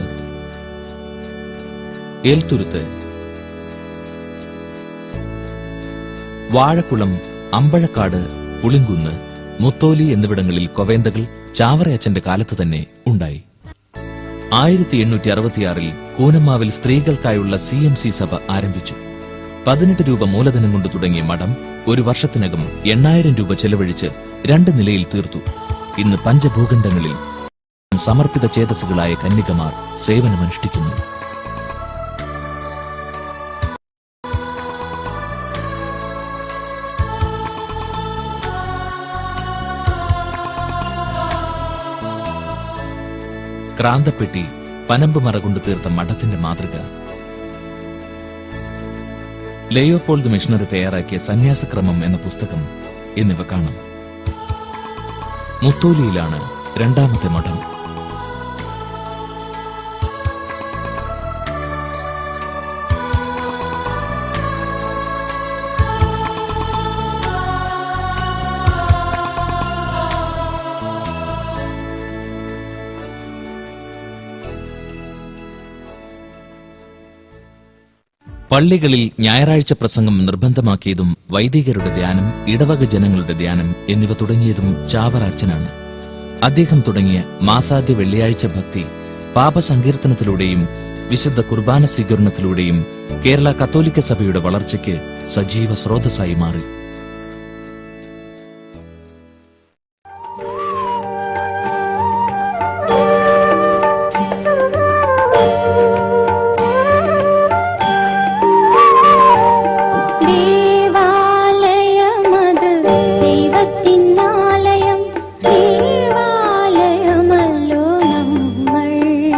ഏൽത്തുരുത്ത് വാഴക്കുളം അമ്പഴക്കാട് പുളിങ്കുന്ന് മുത്തോലി എന്നിവിടങ്ങളിൽ കൊവേന്തകൾ ചാവറയച്ചന്റെ കാലത്ത് തന്നെ ഉണ്ടായി ആയിരത്തി എണ്ണൂറ്റി അറുപത്തിയാറിൽ കൂനമ്മാവിൽ സ്ത്രീകൾക്കായുള്ള സി എം സി സഭ ആരംഭിച്ചു പതിനെട്ട് രൂപ മൂലധനം കൊണ്ട് തുടങ്ങിയ മഠം ഒരു വർഷത്തിനകം എണ്ണായിരം രൂപ ചെലവഴിച്ച് രണ്ട് നിലയിൽ തീർത്തു ഇന്ന് പഞ്ചഭൂഖണ്ഡങ്ങളിൽ സമർപ്പിത ചേതസ്സുകളായ കന്യകമാർ സേവനമനുഷ്ഠിക്കുന്നു ക്രാന്തപ്പെട്ടി പനമ്പ് മറ കൊണ്ട് തീർത്ത മഠത്തിന്റെ മാതൃക ലെയോപോൾഡ് മിഷണറി തയ്യാറാക്കിയ സന്യാസക്രമം എന്ന പുസ്തകം എന്നിവ കാണാം മുത്തോലിയിലാണ് രണ്ടാമത്തെ മഠം പള്ളികളിൽ ഞായറാഴ്ച പ്രസംഗം നിർബന്ധമാക്കിയതും വൈദികരുടെ ധ്യാനം ഇടവക ജനങ്ങളുടെ ധ്യാനം എന്നിവ തുടങ്ങിയതും ചാവറ അച്ഛനാണ് അദ്ദേഹം തുടങ്ങിയ മാസാദ്യ വെള്ളിയാഴ്ച ഭക്തി പാപസങ്കീർത്തനത്തിലൂടെയും വിശുദ്ധ കുർബാന സ്വീകരണത്തിലൂടെയും കേരള കത്തോലിക്ക സഭയുടെ വളർച്ചയ്ക്ക് സജീവ സ്രോതസ്സായി മാറി ദേവാലയമത് ദൈവത്തിനാലയം ദേവാലയമല്ലോ നമ്മൾ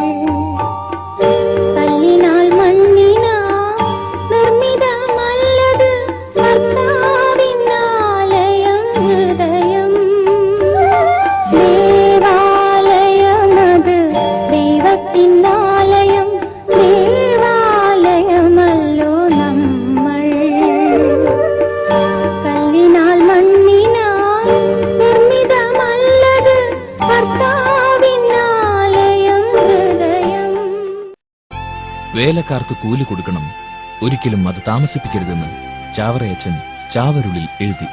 കല്ലിനാൽ മണ്ണിനാൽ നിർമ്മിതമല്ലത് കർത്താവിനാലയം ഹൃദയം ദേവാലയമത് ദൈവത്തിനാലയം ദേവാലയമല്ലോ നമ്മൾ കല്ലിനാൽ മണ്ണിനാൽ നിർമ്മിതമല്ലത് കർത്താവിനാലയം ഹൃദയം വേലക്കാർക്ക് കൂലി കൊടുക്കണം ഒരിക്കലും അത് താമസിപ്പിക്കരുതെന്ന് ചാവറയച്ചൻ ചാവരുളിൽ എഴുതി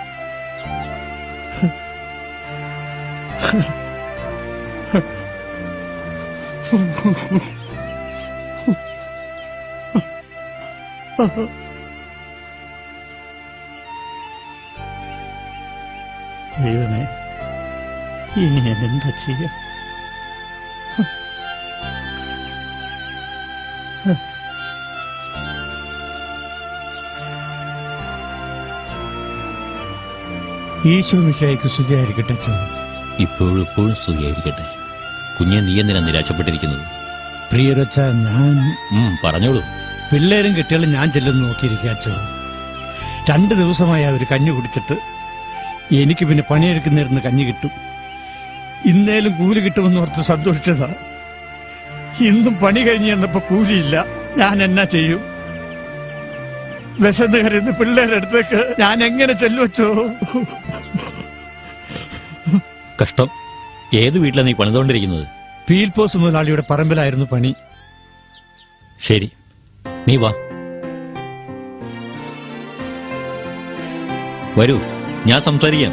ദൈവമേ ഇനി ഞാൻ എന്താ ചെയ്യാ ഈശോ മിശായിക്ക് ശുചിയായിരിക്കട്ടെ അച്ഛൻ ഇപ്പോഴും ഇപ്പോഴും സ്തുതിയായിരിക്കട്ടെ കുഞ്ഞെ നീ എന്തിനാ നിരാശപ്പെട്ടിരിക്കുന്നത് പ്രിയരച്ച ഞാൻ ഉം, പറഞ്ഞോളൂ പിള്ളേരും കെട്ടിയാലും ഞാൻ ചെല്ലുന്നു നോക്കിയിരിക്കുക അച്ഛൻ രണ്ട് ദിവസമായി അവർ കഞ്ഞി കുടിച്ചിട്ട് എനിക്ക് പിന്നെ പണിയെടുക്കുന്നിരുന്ന് കഞ്ഞി കിട്ടും ഇന്നേലും കൂലി കിട്ടുമെന്ന് ഓർത്ത് സന്തോഷിച്ചതാ ഇന്നും പണി കഴിഞ്ഞ് ചെന്നപ്പോ കൂലിയില്ല ഞാൻ എന്നാ ചെയ്യും വിശന്ന് കരുന്ന് പിള്ളേരുടെ അടുത്തേക്ക് ഞാൻ എങ്ങനെ ചെല്ലുവച്ചോ കഷ്ടം ഏത് വീട്ടിലാണ് നീ പണിതുകൊണ്ടിരിക്കുന്നത് പീൽപോസ് മുതലാളിയുടെ പറമ്പിലായിരുന്നു പണി ശരി നീ വാ വരൂ ഞാൻ സംസാരിക്കാം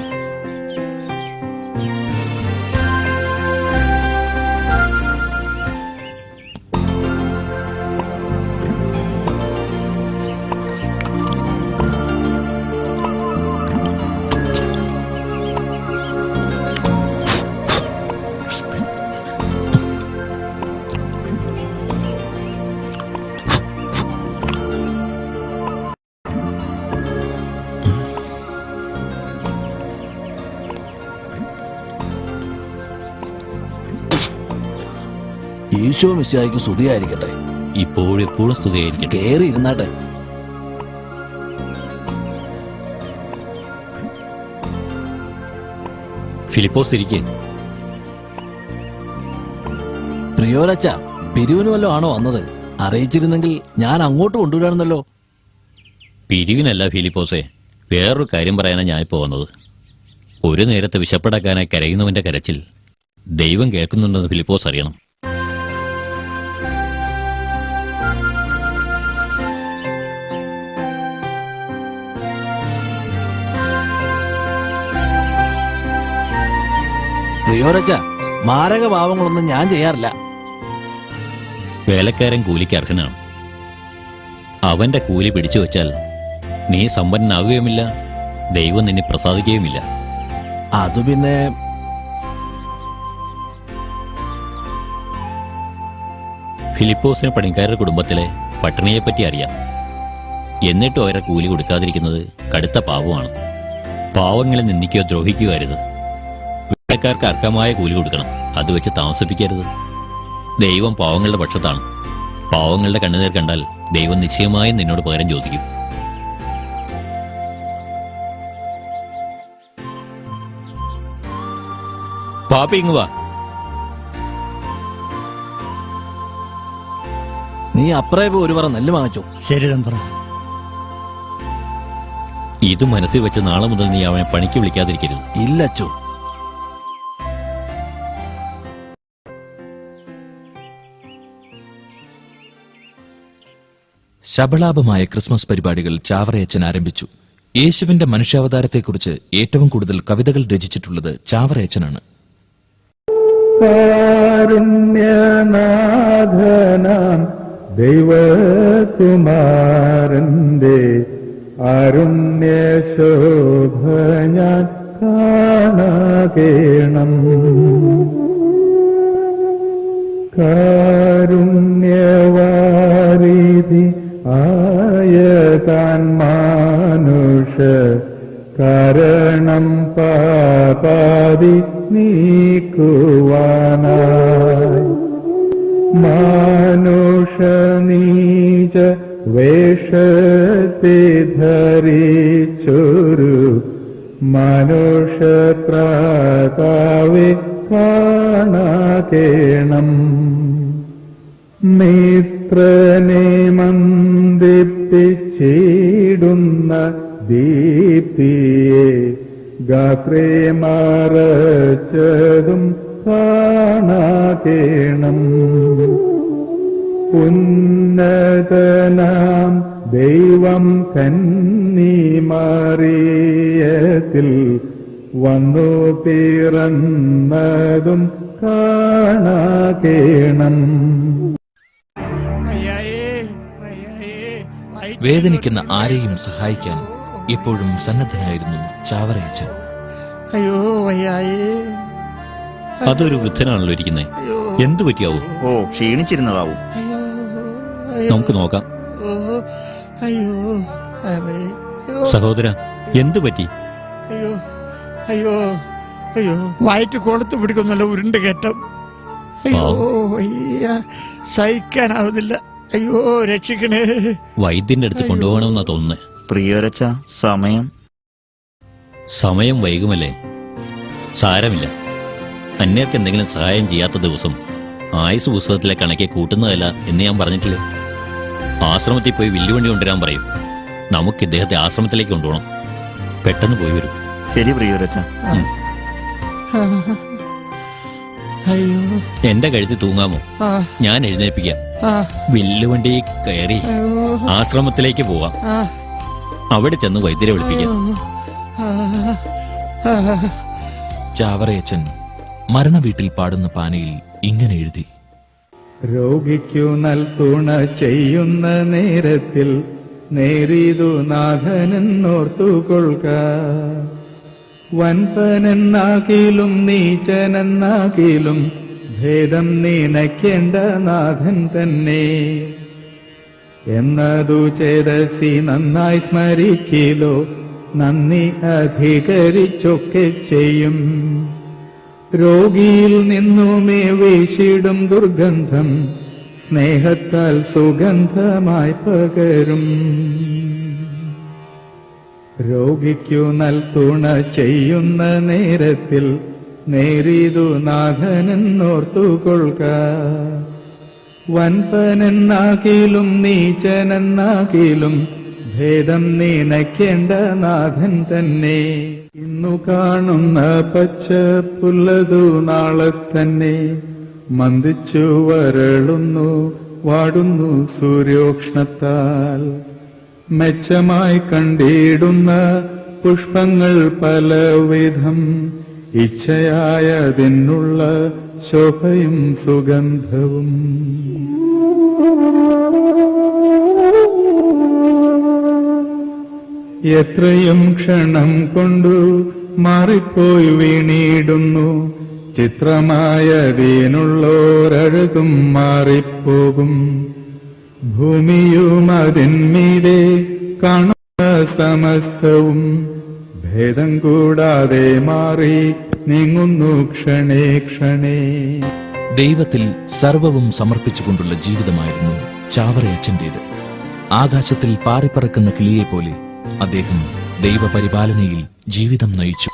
ഈശോ മിശിഹായ്ക്ക് സ്തുതിയായിരിക്കട്ടെ ഇപ്പോഴും എപ്പോഴും സ്തുതിയായിരിക്കട്ടെ കേറി ഇരുന്നാട്ടെ ഫിലിപ്പോസ് ഇരിക്കെ പ്രിയോരച്ച പിരിവിന് വല്ലോ ആണോ വന്നത് അറിയിച്ചിരുന്നെങ്കിൽ ഞാൻ അങ്ങോട്ട് കൊണ്ടുവരാണെന്നല്ലോ പിരിവിനല്ല ഫിലിപ്പോസേ വേറൊരു കാര്യം പറയാനാണ് ഞാനിപ്പോ വന്നത് ഒരു നേരത്തെ വിശപ്പടക്കാനായി കരയുന്നവന്റെ കരച്ചിൽ ദൈവം കേൾക്കുന്നുണ്ടെന്ന് ഫിലിപ്പോസ് അറിയണം പ്രിയോരച്ച മാരക പാവങ്ങളൊന്നും ഞാൻ ചെയ്യാറില്ല വേലക്കാരൻ കൂലിക്ക് അർഹനാണ് അവന്റെ കൂലി പിടിച്ചു വച്ചാൽ നീ സമ്പന്നനാവുകയുമില്ല ദൈവം നിന്നെ പ്രസാദിക്കുകയുമില്ല അത് പിന്നെ ഫിലിപ്പോസിന് പണിക്കാരുടെ കുടുംബത്തിലെ പട്ടിണിയെപ്പറ്റി അറിയാം എന്നിട്ടും അവരെ കൂലി കൊടുക്കാതിരിക്കുന്നത് കടുത്ത പാവമാണ് പാവങ്ങളെ നിന്ദിക്കുകയോ ദ്രോഹിക്കുകയോ അരുത് വേലക്കാർക്ക് അർഹമായ കൂലി കൊടുക്കണം അത് വെച്ച് താമസിപ്പിക്കരുത് ദൈവം പാവങ്ങളുടെ പക്ഷത്താണ് പാവങ്ങളുടെ കണ്ണുനീർ കണ്ടാൽ ദൈവം നിശ്ചയമായും നിന്നോട് പകരം ചോദിക്കും പാപ്പി ഇങ്ങ് വാ നീ അപ്പറേ പോയി ഒരു പറ നെല്ല് വാങ്ങിച്ചോ ശരി തമ്പ്ര ഇത് മനസ്സിൽ വെച്ച് നാളെ മുതൽ നീ അവനെ പണിക്ക് വിളിക്കാതിരിക്കരുത് ഇല്ലച്ചോ ശബളാപമായ ക്രിസ്മസ് പരിപാടികൾ ചാവറയച്ചൻ ആരംഭിച്ചു യേശുവിന്റെ മനുഷ്യാവതാരത്തെക്കുറിച്ച് ഏറ്റവും കൂടുതൽ കവിതകൾ രചിച്ചിട്ടുള്ളത് ചാവറയച്ചനാണ് കാരുണ്യനാഥനാം ദൈവകുമാരന്റെ അരുണ്യശോഭ ഞാൻ കാണാകേണം കാരുണ്യവാരിധി ആയ താൻ മാനുഷ കാരണം പാപാതി നീക്കുവാനായി മാനുഷ നീച വേഷത്തെ ധരിച്ചൊരു മനുഷ്യത്രാതാവെ കാണാകേണം മിത്രനെ മന്ദിപ്പിച്ചിടുന്ന ദീപ്തിയെ ഗാത്രേ മറച്ചതും കാണാകേണം ഉന്നതനാം ദൈവം കന്നിമാറിയത്തിൽ വന്നു പിറന്നതും കാണാകേണം വേദനിക്കുന്ന ആരെയും സഹായിക്കാൻ ഇപ്പോഴും സന്നദ്ധനായിരുന്നു ചാവറയച്ചൻ അയ്യോ വയ്യായേ അതൊരു വൃദ്ധനാണല്ലോ ഇരിക്കുന്നത് എന്തു പറ്റിയാവും ഓ ക്ഷീണിച്ചിരുന്നതാവും നമുക്ക് നോക്കാം ഓ അയ്യോ അമ്മേ അയ്യോ സഹോദര എന്തു പറ്റി അയ്യോ അയ്യോ അയ്യോ വയറ്റ് കൊളുത്ത് പിടിക്കുന്നല്ല ഉരുണ്ട് കയറ്റം അയ്യോ അയ്യ സഹിക്കാനാവുന്നില്ല അയ്യോ രക്ഷിക്കണേ വൈദ്യന്റെ അടുത്ത് കൊണ്ടുപോകണമെന്നാ തോന്നുന്നത് പ്രിയരച്ച സമയം സമയം വൈകുമല്ലേ സാരമില്ല അന്യർക്ക് എന്തെങ്കിലും സഹായം ചെയ്യാത്ത ദിവസം ആയുസ് പുസ്തകത്തിലെ കണക്കെ കൂട്ടുന്നതല്ല എന്ന് ഞാൻ പറഞ്ഞിട്ടില്ലേ ആശ്രമത്തിൽ പോയി വില്ലുവണ്ടി കൊണ്ടുവരാൻ പറയും നമുക്ക് ഇദ്ദേഹത്തെ ആശ്രമത്തിലേക്ക് കൊണ്ടുപോകണം പെട്ടെന്ന് പോയി വരും ശരി പ്രിയരച്ച അയ്യോ എന്റെ കഴുത്തിൽ തൂങ്ങാമോ ആ ഞാൻ എഴുന്നേൽപ്പിക്കാം ആ വില്ലുവണ്ടി കയറി അയ്യോ ആശ്രമത്തിലേക്ക് പോവാം ആ അവിടെ ചെന്ന് വൈദ്യരെ വിളിപ്പിക്കാം ആ ആ ചാവറയച്ചൻ മരണവീട്ടിൽ പാടുന്ന പാനയിൽ ഇങ്ങനെ എഴുതി രോഗിക്കു നൽതുണ ചെയ്യുന്ന നേരത്തിൽ നേരിതു നാഥനെന്നോർത്തുകൊള്ളുക വൻപനെന്നാകിലും നീചനെന്നാകിലും ഭേദം നീനയ്ക്കേണ്ട നാഥൻ തന്നെ എന്നതു ചേതസി നന്നായി സ്മരിക്കിലോ നന്ദി അധികരിച്ചൊക്കെ ചെയ്യും രോഗിയിൽ നിന്നുമേ വീശിടും ദുർഗന്ധം സ്നേഹത്താൽ സുഗന്ധമായി പകരും രോഗിക്കു നൽതുണ ചെയ്യുന്ന നേരത്തിൽ നേരിതു നാഥനെന്നോർത്തുകൊള്ളുക വൻപനെന്നാകിലും നീചനെന്നാകിലും ഭേദം നീനയ്ക്കേണ്ട നാഥൻ തന്നെ ഇന്നു കാണുന്ന പച്ച പുല്ലതു നാളെ തന്നെ മന്ദിച്ചു വരളുന്നു വാടുന്നു സൂര്യോഷ്ണത്താൽ മെച്ചമായി കണ്ടിടുന്ന പുഷ്പങ്ങൾ പലവിധം ഇച്ഛയായതിനുള്ള ശോഭയും സുഗന്ധവും എത്രയും ക്ഷണം കൊണ്ടു മാറിപ്പോയി വീണിടുന്നു ചിത്രമായതിനുള്ളോരഴകും മാറിപ്പോകും ഭൂമിയും അതിന്മീതെ കാണുന്ന സമസ്തവും ഭേദം കൂടാതെ മാറി നീങ്ങുന്നു ക്ഷണേ ക്ഷണേ ദൈവത്തിൽ സർവവും സമർപ്പിച്ചുകൊണ്ടുള്ള ജീവിതമായിരുന്നു ചാവറയച്ചന്റേത് ആകാശത്തിൽ പാറിപ്പറക്കുന്ന കിളിയെപ്പോലെ അദ്ദേഹം ദൈവപരിപാലനയിൽ ജീവിതം നയിച്ചു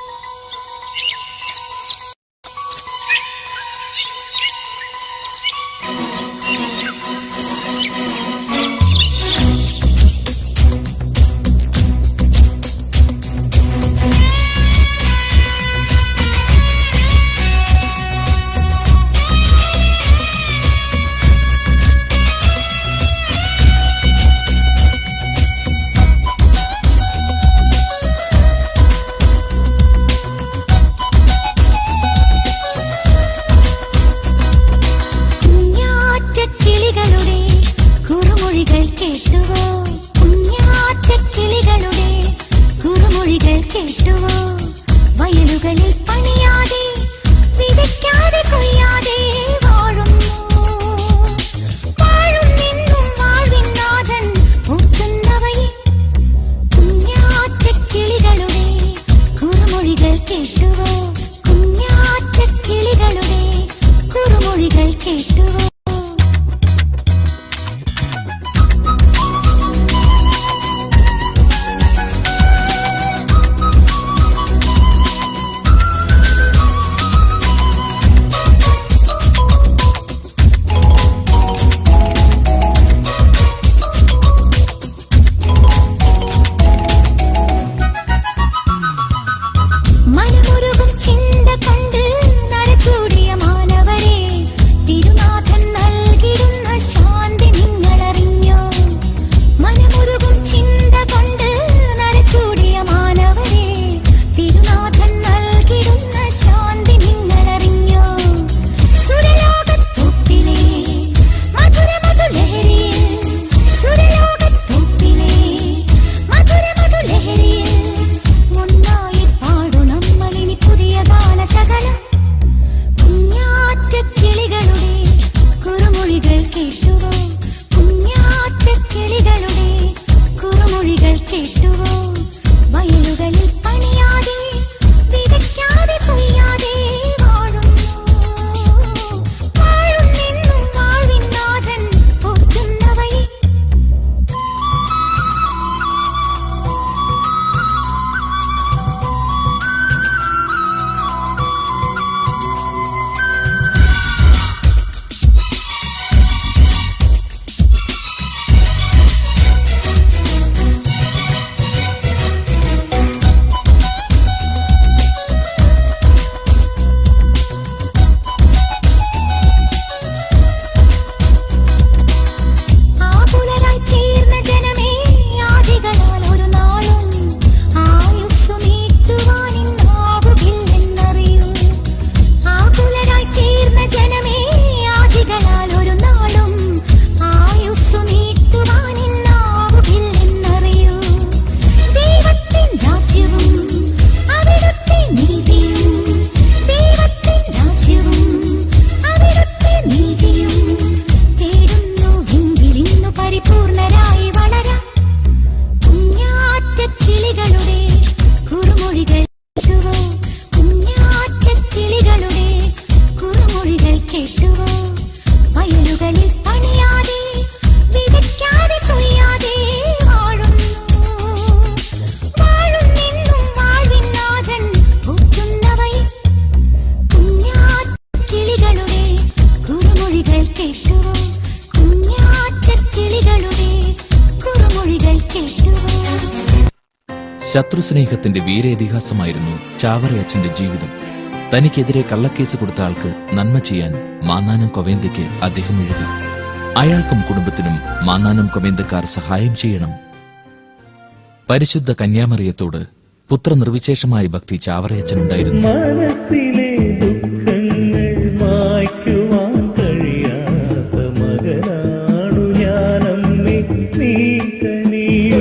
ശത്രുസ്നേഹത്തിന്റെ വീരേതിഹാസമായിരുന്നു ചാവറയച്ചന്റെ ജീവിതം തനിക്കെതിരെ കള്ളക്കേസ് കൊടുത്ത ആൾക്ക് നന്മ ചെയ്യാൻ മാന്നാനം കൊവേന്തയ്ക്ക് അദ്ദേഹം എഴുതി അയാൾക്കും കുടുംബത്തിനും മാന്നാനം കൊവേന്തക്കാർ സഹായം ചെയ്യണം പരിശുദ്ധ കന്യാമറിയത്തോട് പുത്രനിർവിശേഷമായ ഭക്തി ചാവറയച്ചനുണ്ടായിരുന്നു മനസ്സിലെ ദുഃഖങ്ങൾ മായ്ക്കുവാൻ കഴിയാത്ത മകനാണു ഞാനമ്മേ നീ കനിയൂ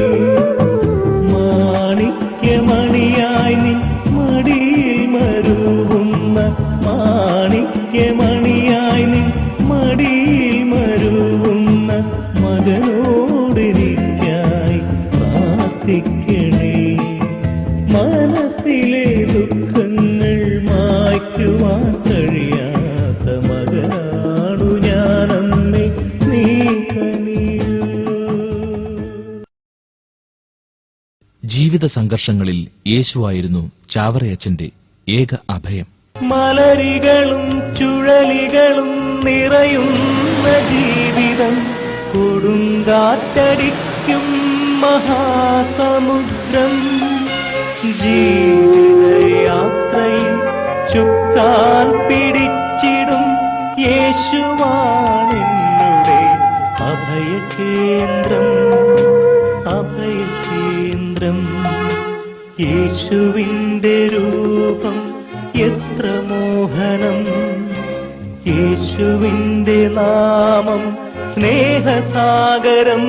മാണിക്യമണിയായി നിൻ മടിയിൽ മരുവുന്ന മാണിക്യമണിയായി നിൻ മടിയിൽ മരുവുന്ന മകനോടെനിക്കായി പ്രാർത്ഥിക്കണേ മനസ്സിലെ ദുഃഖങ്ങൾ മായ്ക്കുവാൻ കഴിയാത്ത മകനാണു ഞാനമ്മേ നീ കനിയൂ ജീവിത സംഘർഷങ്ങളിൽ യേശുവായിരുന്നു ചാവറയച്ചന്റെ ഏക അഭയം മലരികളും ചുഴലികളും നിറയുന്ന ജീവിതം കൊടുങ്കാറ്റടിക്കും മഹാസമുദ്രം ജീവിതയാത്രയിൽ ചുക്കാൻ പിടിച്ചിടും യേശുവാണെന്നുടെ അഭയകേന്ദ്രം അഭയകേന്ദ്രം യേശുവിൻ്റെ രൂപം എത്ര മോഹനം യേശുവിൻ്റെ നാമം സ്നേഹസാഗരം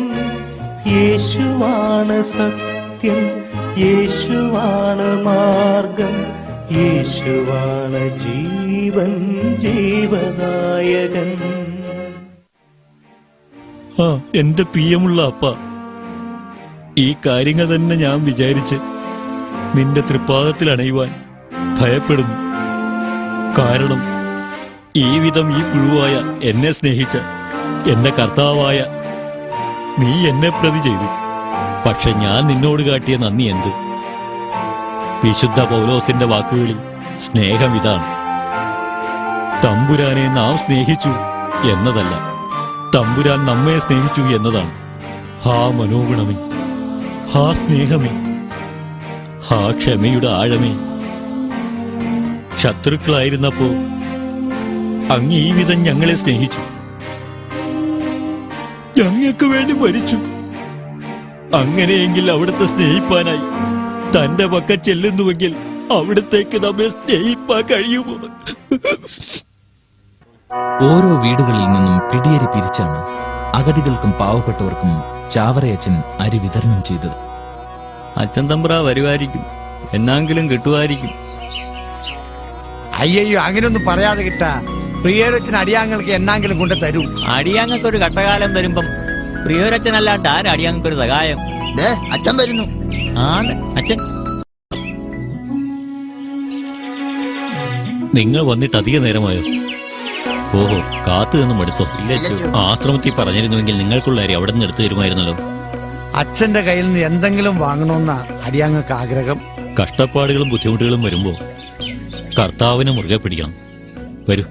യേശുവാണ് സത്യം യേശുവാണ് മാർഗം യേശുവാണ് ജീവൻ ജീവനായകൻ ആ എന്റെ പ്രിയമുള്ള അപ്പ ഈ കാര്യങ്ങൾ തന്നെ ഞാൻ വിചാരിച്ച് നിന്റെ തൃപ്പാദത്തിൽ അണയുവാൻ ഭയപ്പെടുന്നു കാരണം ഈ വിധം ഈ പുഴുവായ എന്നെ സ്നേഹിച്ച എന്റെ കർത്താവായ നീ എന്നെ പ്രതി ചെയ്തു പക്ഷെ ഞാൻ നിന്നോട് കാട്ടിയ നന്ദി എന്ത് വിശുദ്ധ പൗലോസിന്റെ വാക്കുകളിൽ സ്നേഹം ഇതാണ് തമ്പുരാനെ നാം സ്നേഹിച്ചു എന്നതല്ല തമ്പുരാൻ നമ്മെ സ്നേഹിച്ചു എന്നതാണ് ഹാ മനോഗുണമേ ഹാ സ്നേഹമേ ഹാ ക്ഷമയുടെ ആഴമേ ശത്രുക്കളായിരുന്നപ്പോ അങ്ങ് ഈ വിധം ഞങ്ങളെ സ്നേഹിച്ചു ഞങ്ങൾക്ക് വേണ്ടി മരിച്ചു അങ്ങനെയെങ്കിൽ അവിടുത്തെ സ്നേഹിപ്പാനായി തന്റെ പക്ക ചെല്ലുന്നുവെങ്കിൽ അവിടത്തേക്ക് നമ്മെ സ്നേഹിപ്പാൻ കഴിയുമോ ഓരോ വീടുകളിൽ നിന്നും പിടിയരി പിരിച്ചാണ് അഗതികൾക്കും പാവപ്പെട്ടവർക്കും ചാവറയച്ചൻ അരി വിതരണം ചെയ്തത് അച്ഛൻ തമ്പ്ര വരുമായിരിക്കും എന്നാങ്കിലും കിട്ടുമായിരിക്കും അയ്യോ അങ്ങനെയൊന്നും പറയാതെ കിട്ടാ പ്രിയരച്ചൻ അടിയാങ്ങൾക്ക് എന്നാങ്കിലും കൊണ്ട് തരൂ അടിയാങ്ങൾക്ക് ഒരു കട്ടകാലം വരുമ്പം പ്രിയോരച്ഛനല്ലാണ്ട് ആര് അടിയാങ്ങൾക്ക് ഒരു സഹായം അച്ഛൻ വരുന്നു ആണ് അച്ഛൻ നിങ്ങൾ വന്നിട്ട് അധിക നേരമായോ ഓഹോ കാത്തു നിന്ന് മടുത്തോ ഇല്ല അച്ചു. ആശ്രമത്തിൽ പറഞ്ഞിരുന്നുവെങ്കിൽ നിങ്ങൾക്കുള്ള അരി അവിടെ നിന്ന് എടുത്തു തരുമായിരുന്നല്ലോ അച്ഛന്റെ കയ്യിൽ നിന്ന് എന്തെങ്കിലും വാങ്ങണമെന്നാ അടിയാങ്ങൾക്ക് ആഗ്രഹം കഷ്ടപ്പാടുകളും ബുദ്ധിമുട്ടുകളും വരുമ്പോ കർത്താവിനെ മുറുകെ പിടിക്കണം വരൂ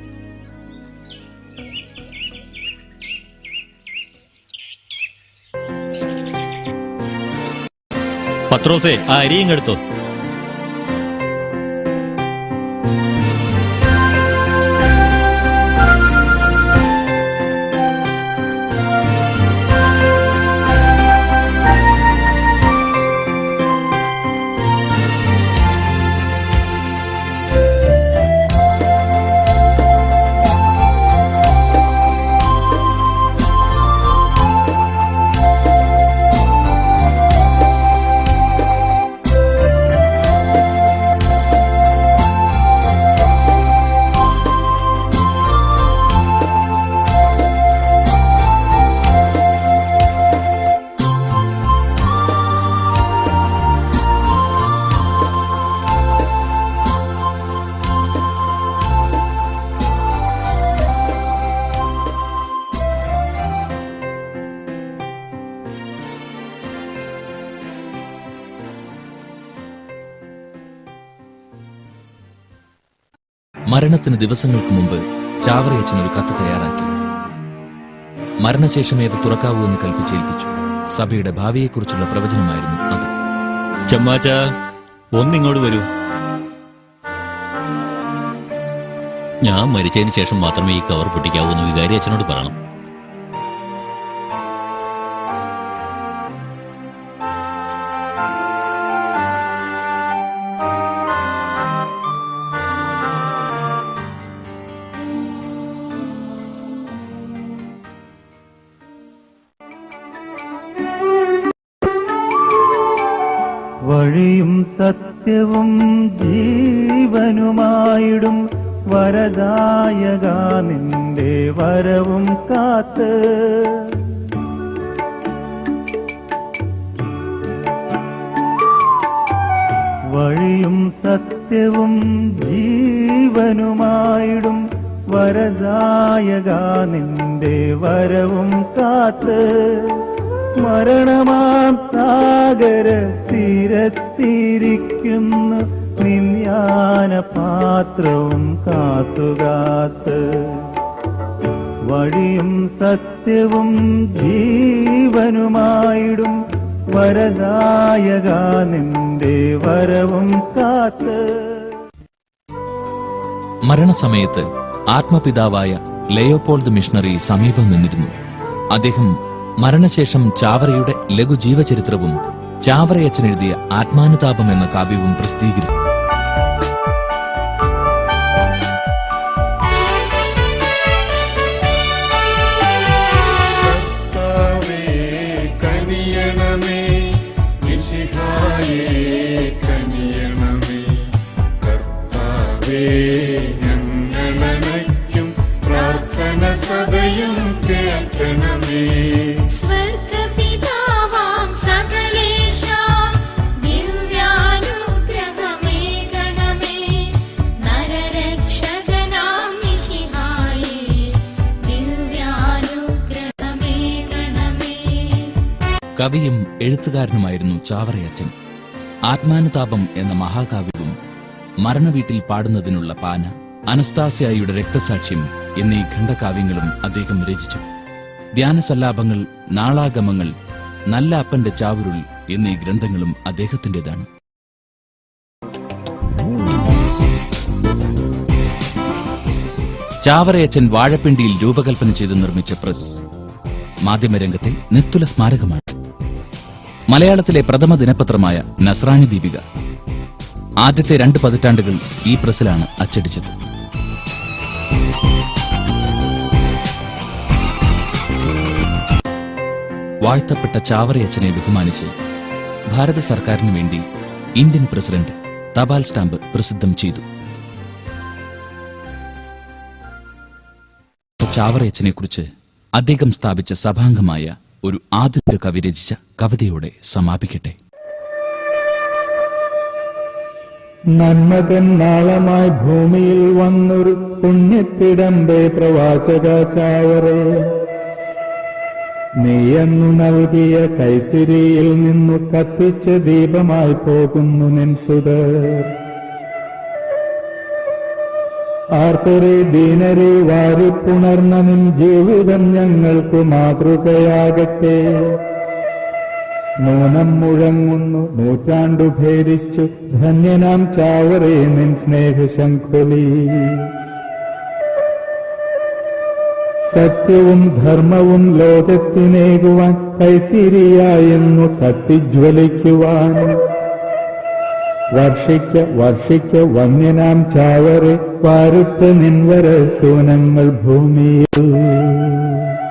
പത്രോസേ ആ അരിയും എടുത്തോ മരണത്തിന് ദിവസങ്ങൾക്ക് മുമ്പ് ചാവറയച്ചൻ ഒരു കത്ത് തയ്യാറാക്കി മരണശേഷം ഏത് തുറക്കാവൂ എന്ന് കൽപ്പിച്ചേൽപ്പിച്ചു സഭയുടെ ഭാവിയെക്കുറിച്ചുള്ള പ്രവചനമായിരുന്നു അത് അച്ചമ്മാച്ച ഒന്നിങ്ങോട്ട് വരൂ ഞാൻ മരിച്ചതിന് ശേഷം മാത്രമേ ഈ കവർ പൊട്ടിക്കാവൂ എന്ന് വികാരി അച്ഛനോട് പറയണം വഴിയും സത്യവും ജീവനുമായിടും വരദായക നിന്റെ വരവും കാത്ത് വഴിയും സത്യവും ജീവനുമായിടും വരദായക നിന്റെ വരവും കാത്ത് മരണമാം സാഗര തീരത്തിരിക്കുന്നു നിന്യാന പാത്രവും കാത്തുകാത്ത് വഴിയും സത്യവും ജീവനുമായിടും വരദായക നിന്റെ വരവും കാത്ത് മരണസമയത്ത് ആത്മപിതാവായ ലയോപോൾഡ് മിഷണറി സമീപം നിന്നിരുന്നു അദ്ദേഹം മരണശേഷം ചാവറയുടെ ലഘുജീവചരിത്രവും ചാവറയച്ചൻ എഴുതിയ ആത്മാനുതാപം എന്ന കാവ്യവും പ്രസിദ്ധീകരിച്ചു കർത്താവേ കനിയണമേ മിശിഹായേ കനിയണമേ കർത്താവേ ഞങ്ങളണയ്ക്കും പ്രാർത്ഥന സദയം കേൾക്കണമേ സ്വർഗപിതാവാം സകലേശാ ദിവ്യാനുഗ്രഹമേ ഗണമേ നരരക്ഷകനാം മിശിഹായേ ദിവ്യാനുഗ്രഹമേ ഗണമേ കവിയും എഴുത്തുകാരനുമായിരുന്നു ചാവറയച്ചൻ ആത്മാനുതാപം എന്ന മഹാകാവ്യവും മരണവീട്ടിൽ പാടുന്നതിനുള്ള പാന അനസ്താസ്യായുടെ രക്തസാക്ഷ്യം എന്നീ ഖണ്ഡകാവ്യങ്ങളും അദ്ദേഹം രചിച്ചു ധ്യാനസല്ലാപങ്ങൾ നാളാഗമങ്ങൾ നല്ല അപ്പന്റെ ചാവുരുൾ എന്നീ ഗ്രന്ഥങ്ങളും അദ്ദേഹത്തിന്റേതാണ് ചാവറയച്ചൻ വാഴപ്പിണ്ടിയിൽ രൂപകൽപ്പന ചെയ്ത് നിർമ്മിച്ച പ്രസ് മാധ്യമരംഗത്തെ നിസ്തുല സ്മാരകമാണ് മലയാളത്തിലെ പ്രഥമ ദിനപത്രമായ നസ്രാണി ദീപിക ആദ്യത്തെ രണ്ട് പതിറ്റാണ്ടുകൾ ഈ പ്രസിലാണ് അച്ചടിച്ചത് വാഴ്ത്തപ്പെട്ട ചാവറയച്ചനെ ബഹുമാനിച്ച് ഭാരത സർക്കാരിനു വേണ്ടി ഇന്ത്യൻ പ്രസിഡന്റ് തപാൽ സ്റ്റാമ്പ് പ്രസിദ്ധം ചെയ്തു ചാവറയച്ചനെ കുറിച്ച് അദ്ദേഹം സ്ഥാപിച്ച സഭാംഗമായ ഒരു ആധുനിക കവി രചിച്ച കവിതയോടെ സമാപിക്കട്ടെ നന്മതൻ നാളമായി ഭൂമിയിൽ വന്നൊരു പുണ്യത്തിടമ്പേ പ്രവാചക ചാവറേ നീയെന്നു നൽകിയ കൈത്തിരിയിൽ നിന്നു കത്തിച്ച ദീപമായി പോകുന്നു നിൻസുതർ ആർത്തരെ ദീനരെ വാരിപ്പുണർന്ന നിൻ ജീവിതം ഞങ്ങൾക്ക് മാതൃകയാകട്ടെ നൂനം മുഴങ്ങുന്നു നൂറ്റാണ്ടു ഭേദിച്ചു ധന്യനാം ചാവറേ നിൻ സ്നേഹശംഖുലി സത്യവും ധർമ്മവും ലോകത്തിനേകുവാൻ കൈത്തിരിയായെന്നു കത്തിജ്വലിക്കുവാൻ വർഷിക്ക വർഷിക്ക വന്യനാം ചാവറെ വാരുത്ത നിൻവര സൂനങ്ങൾ ഭൂമിയിൽ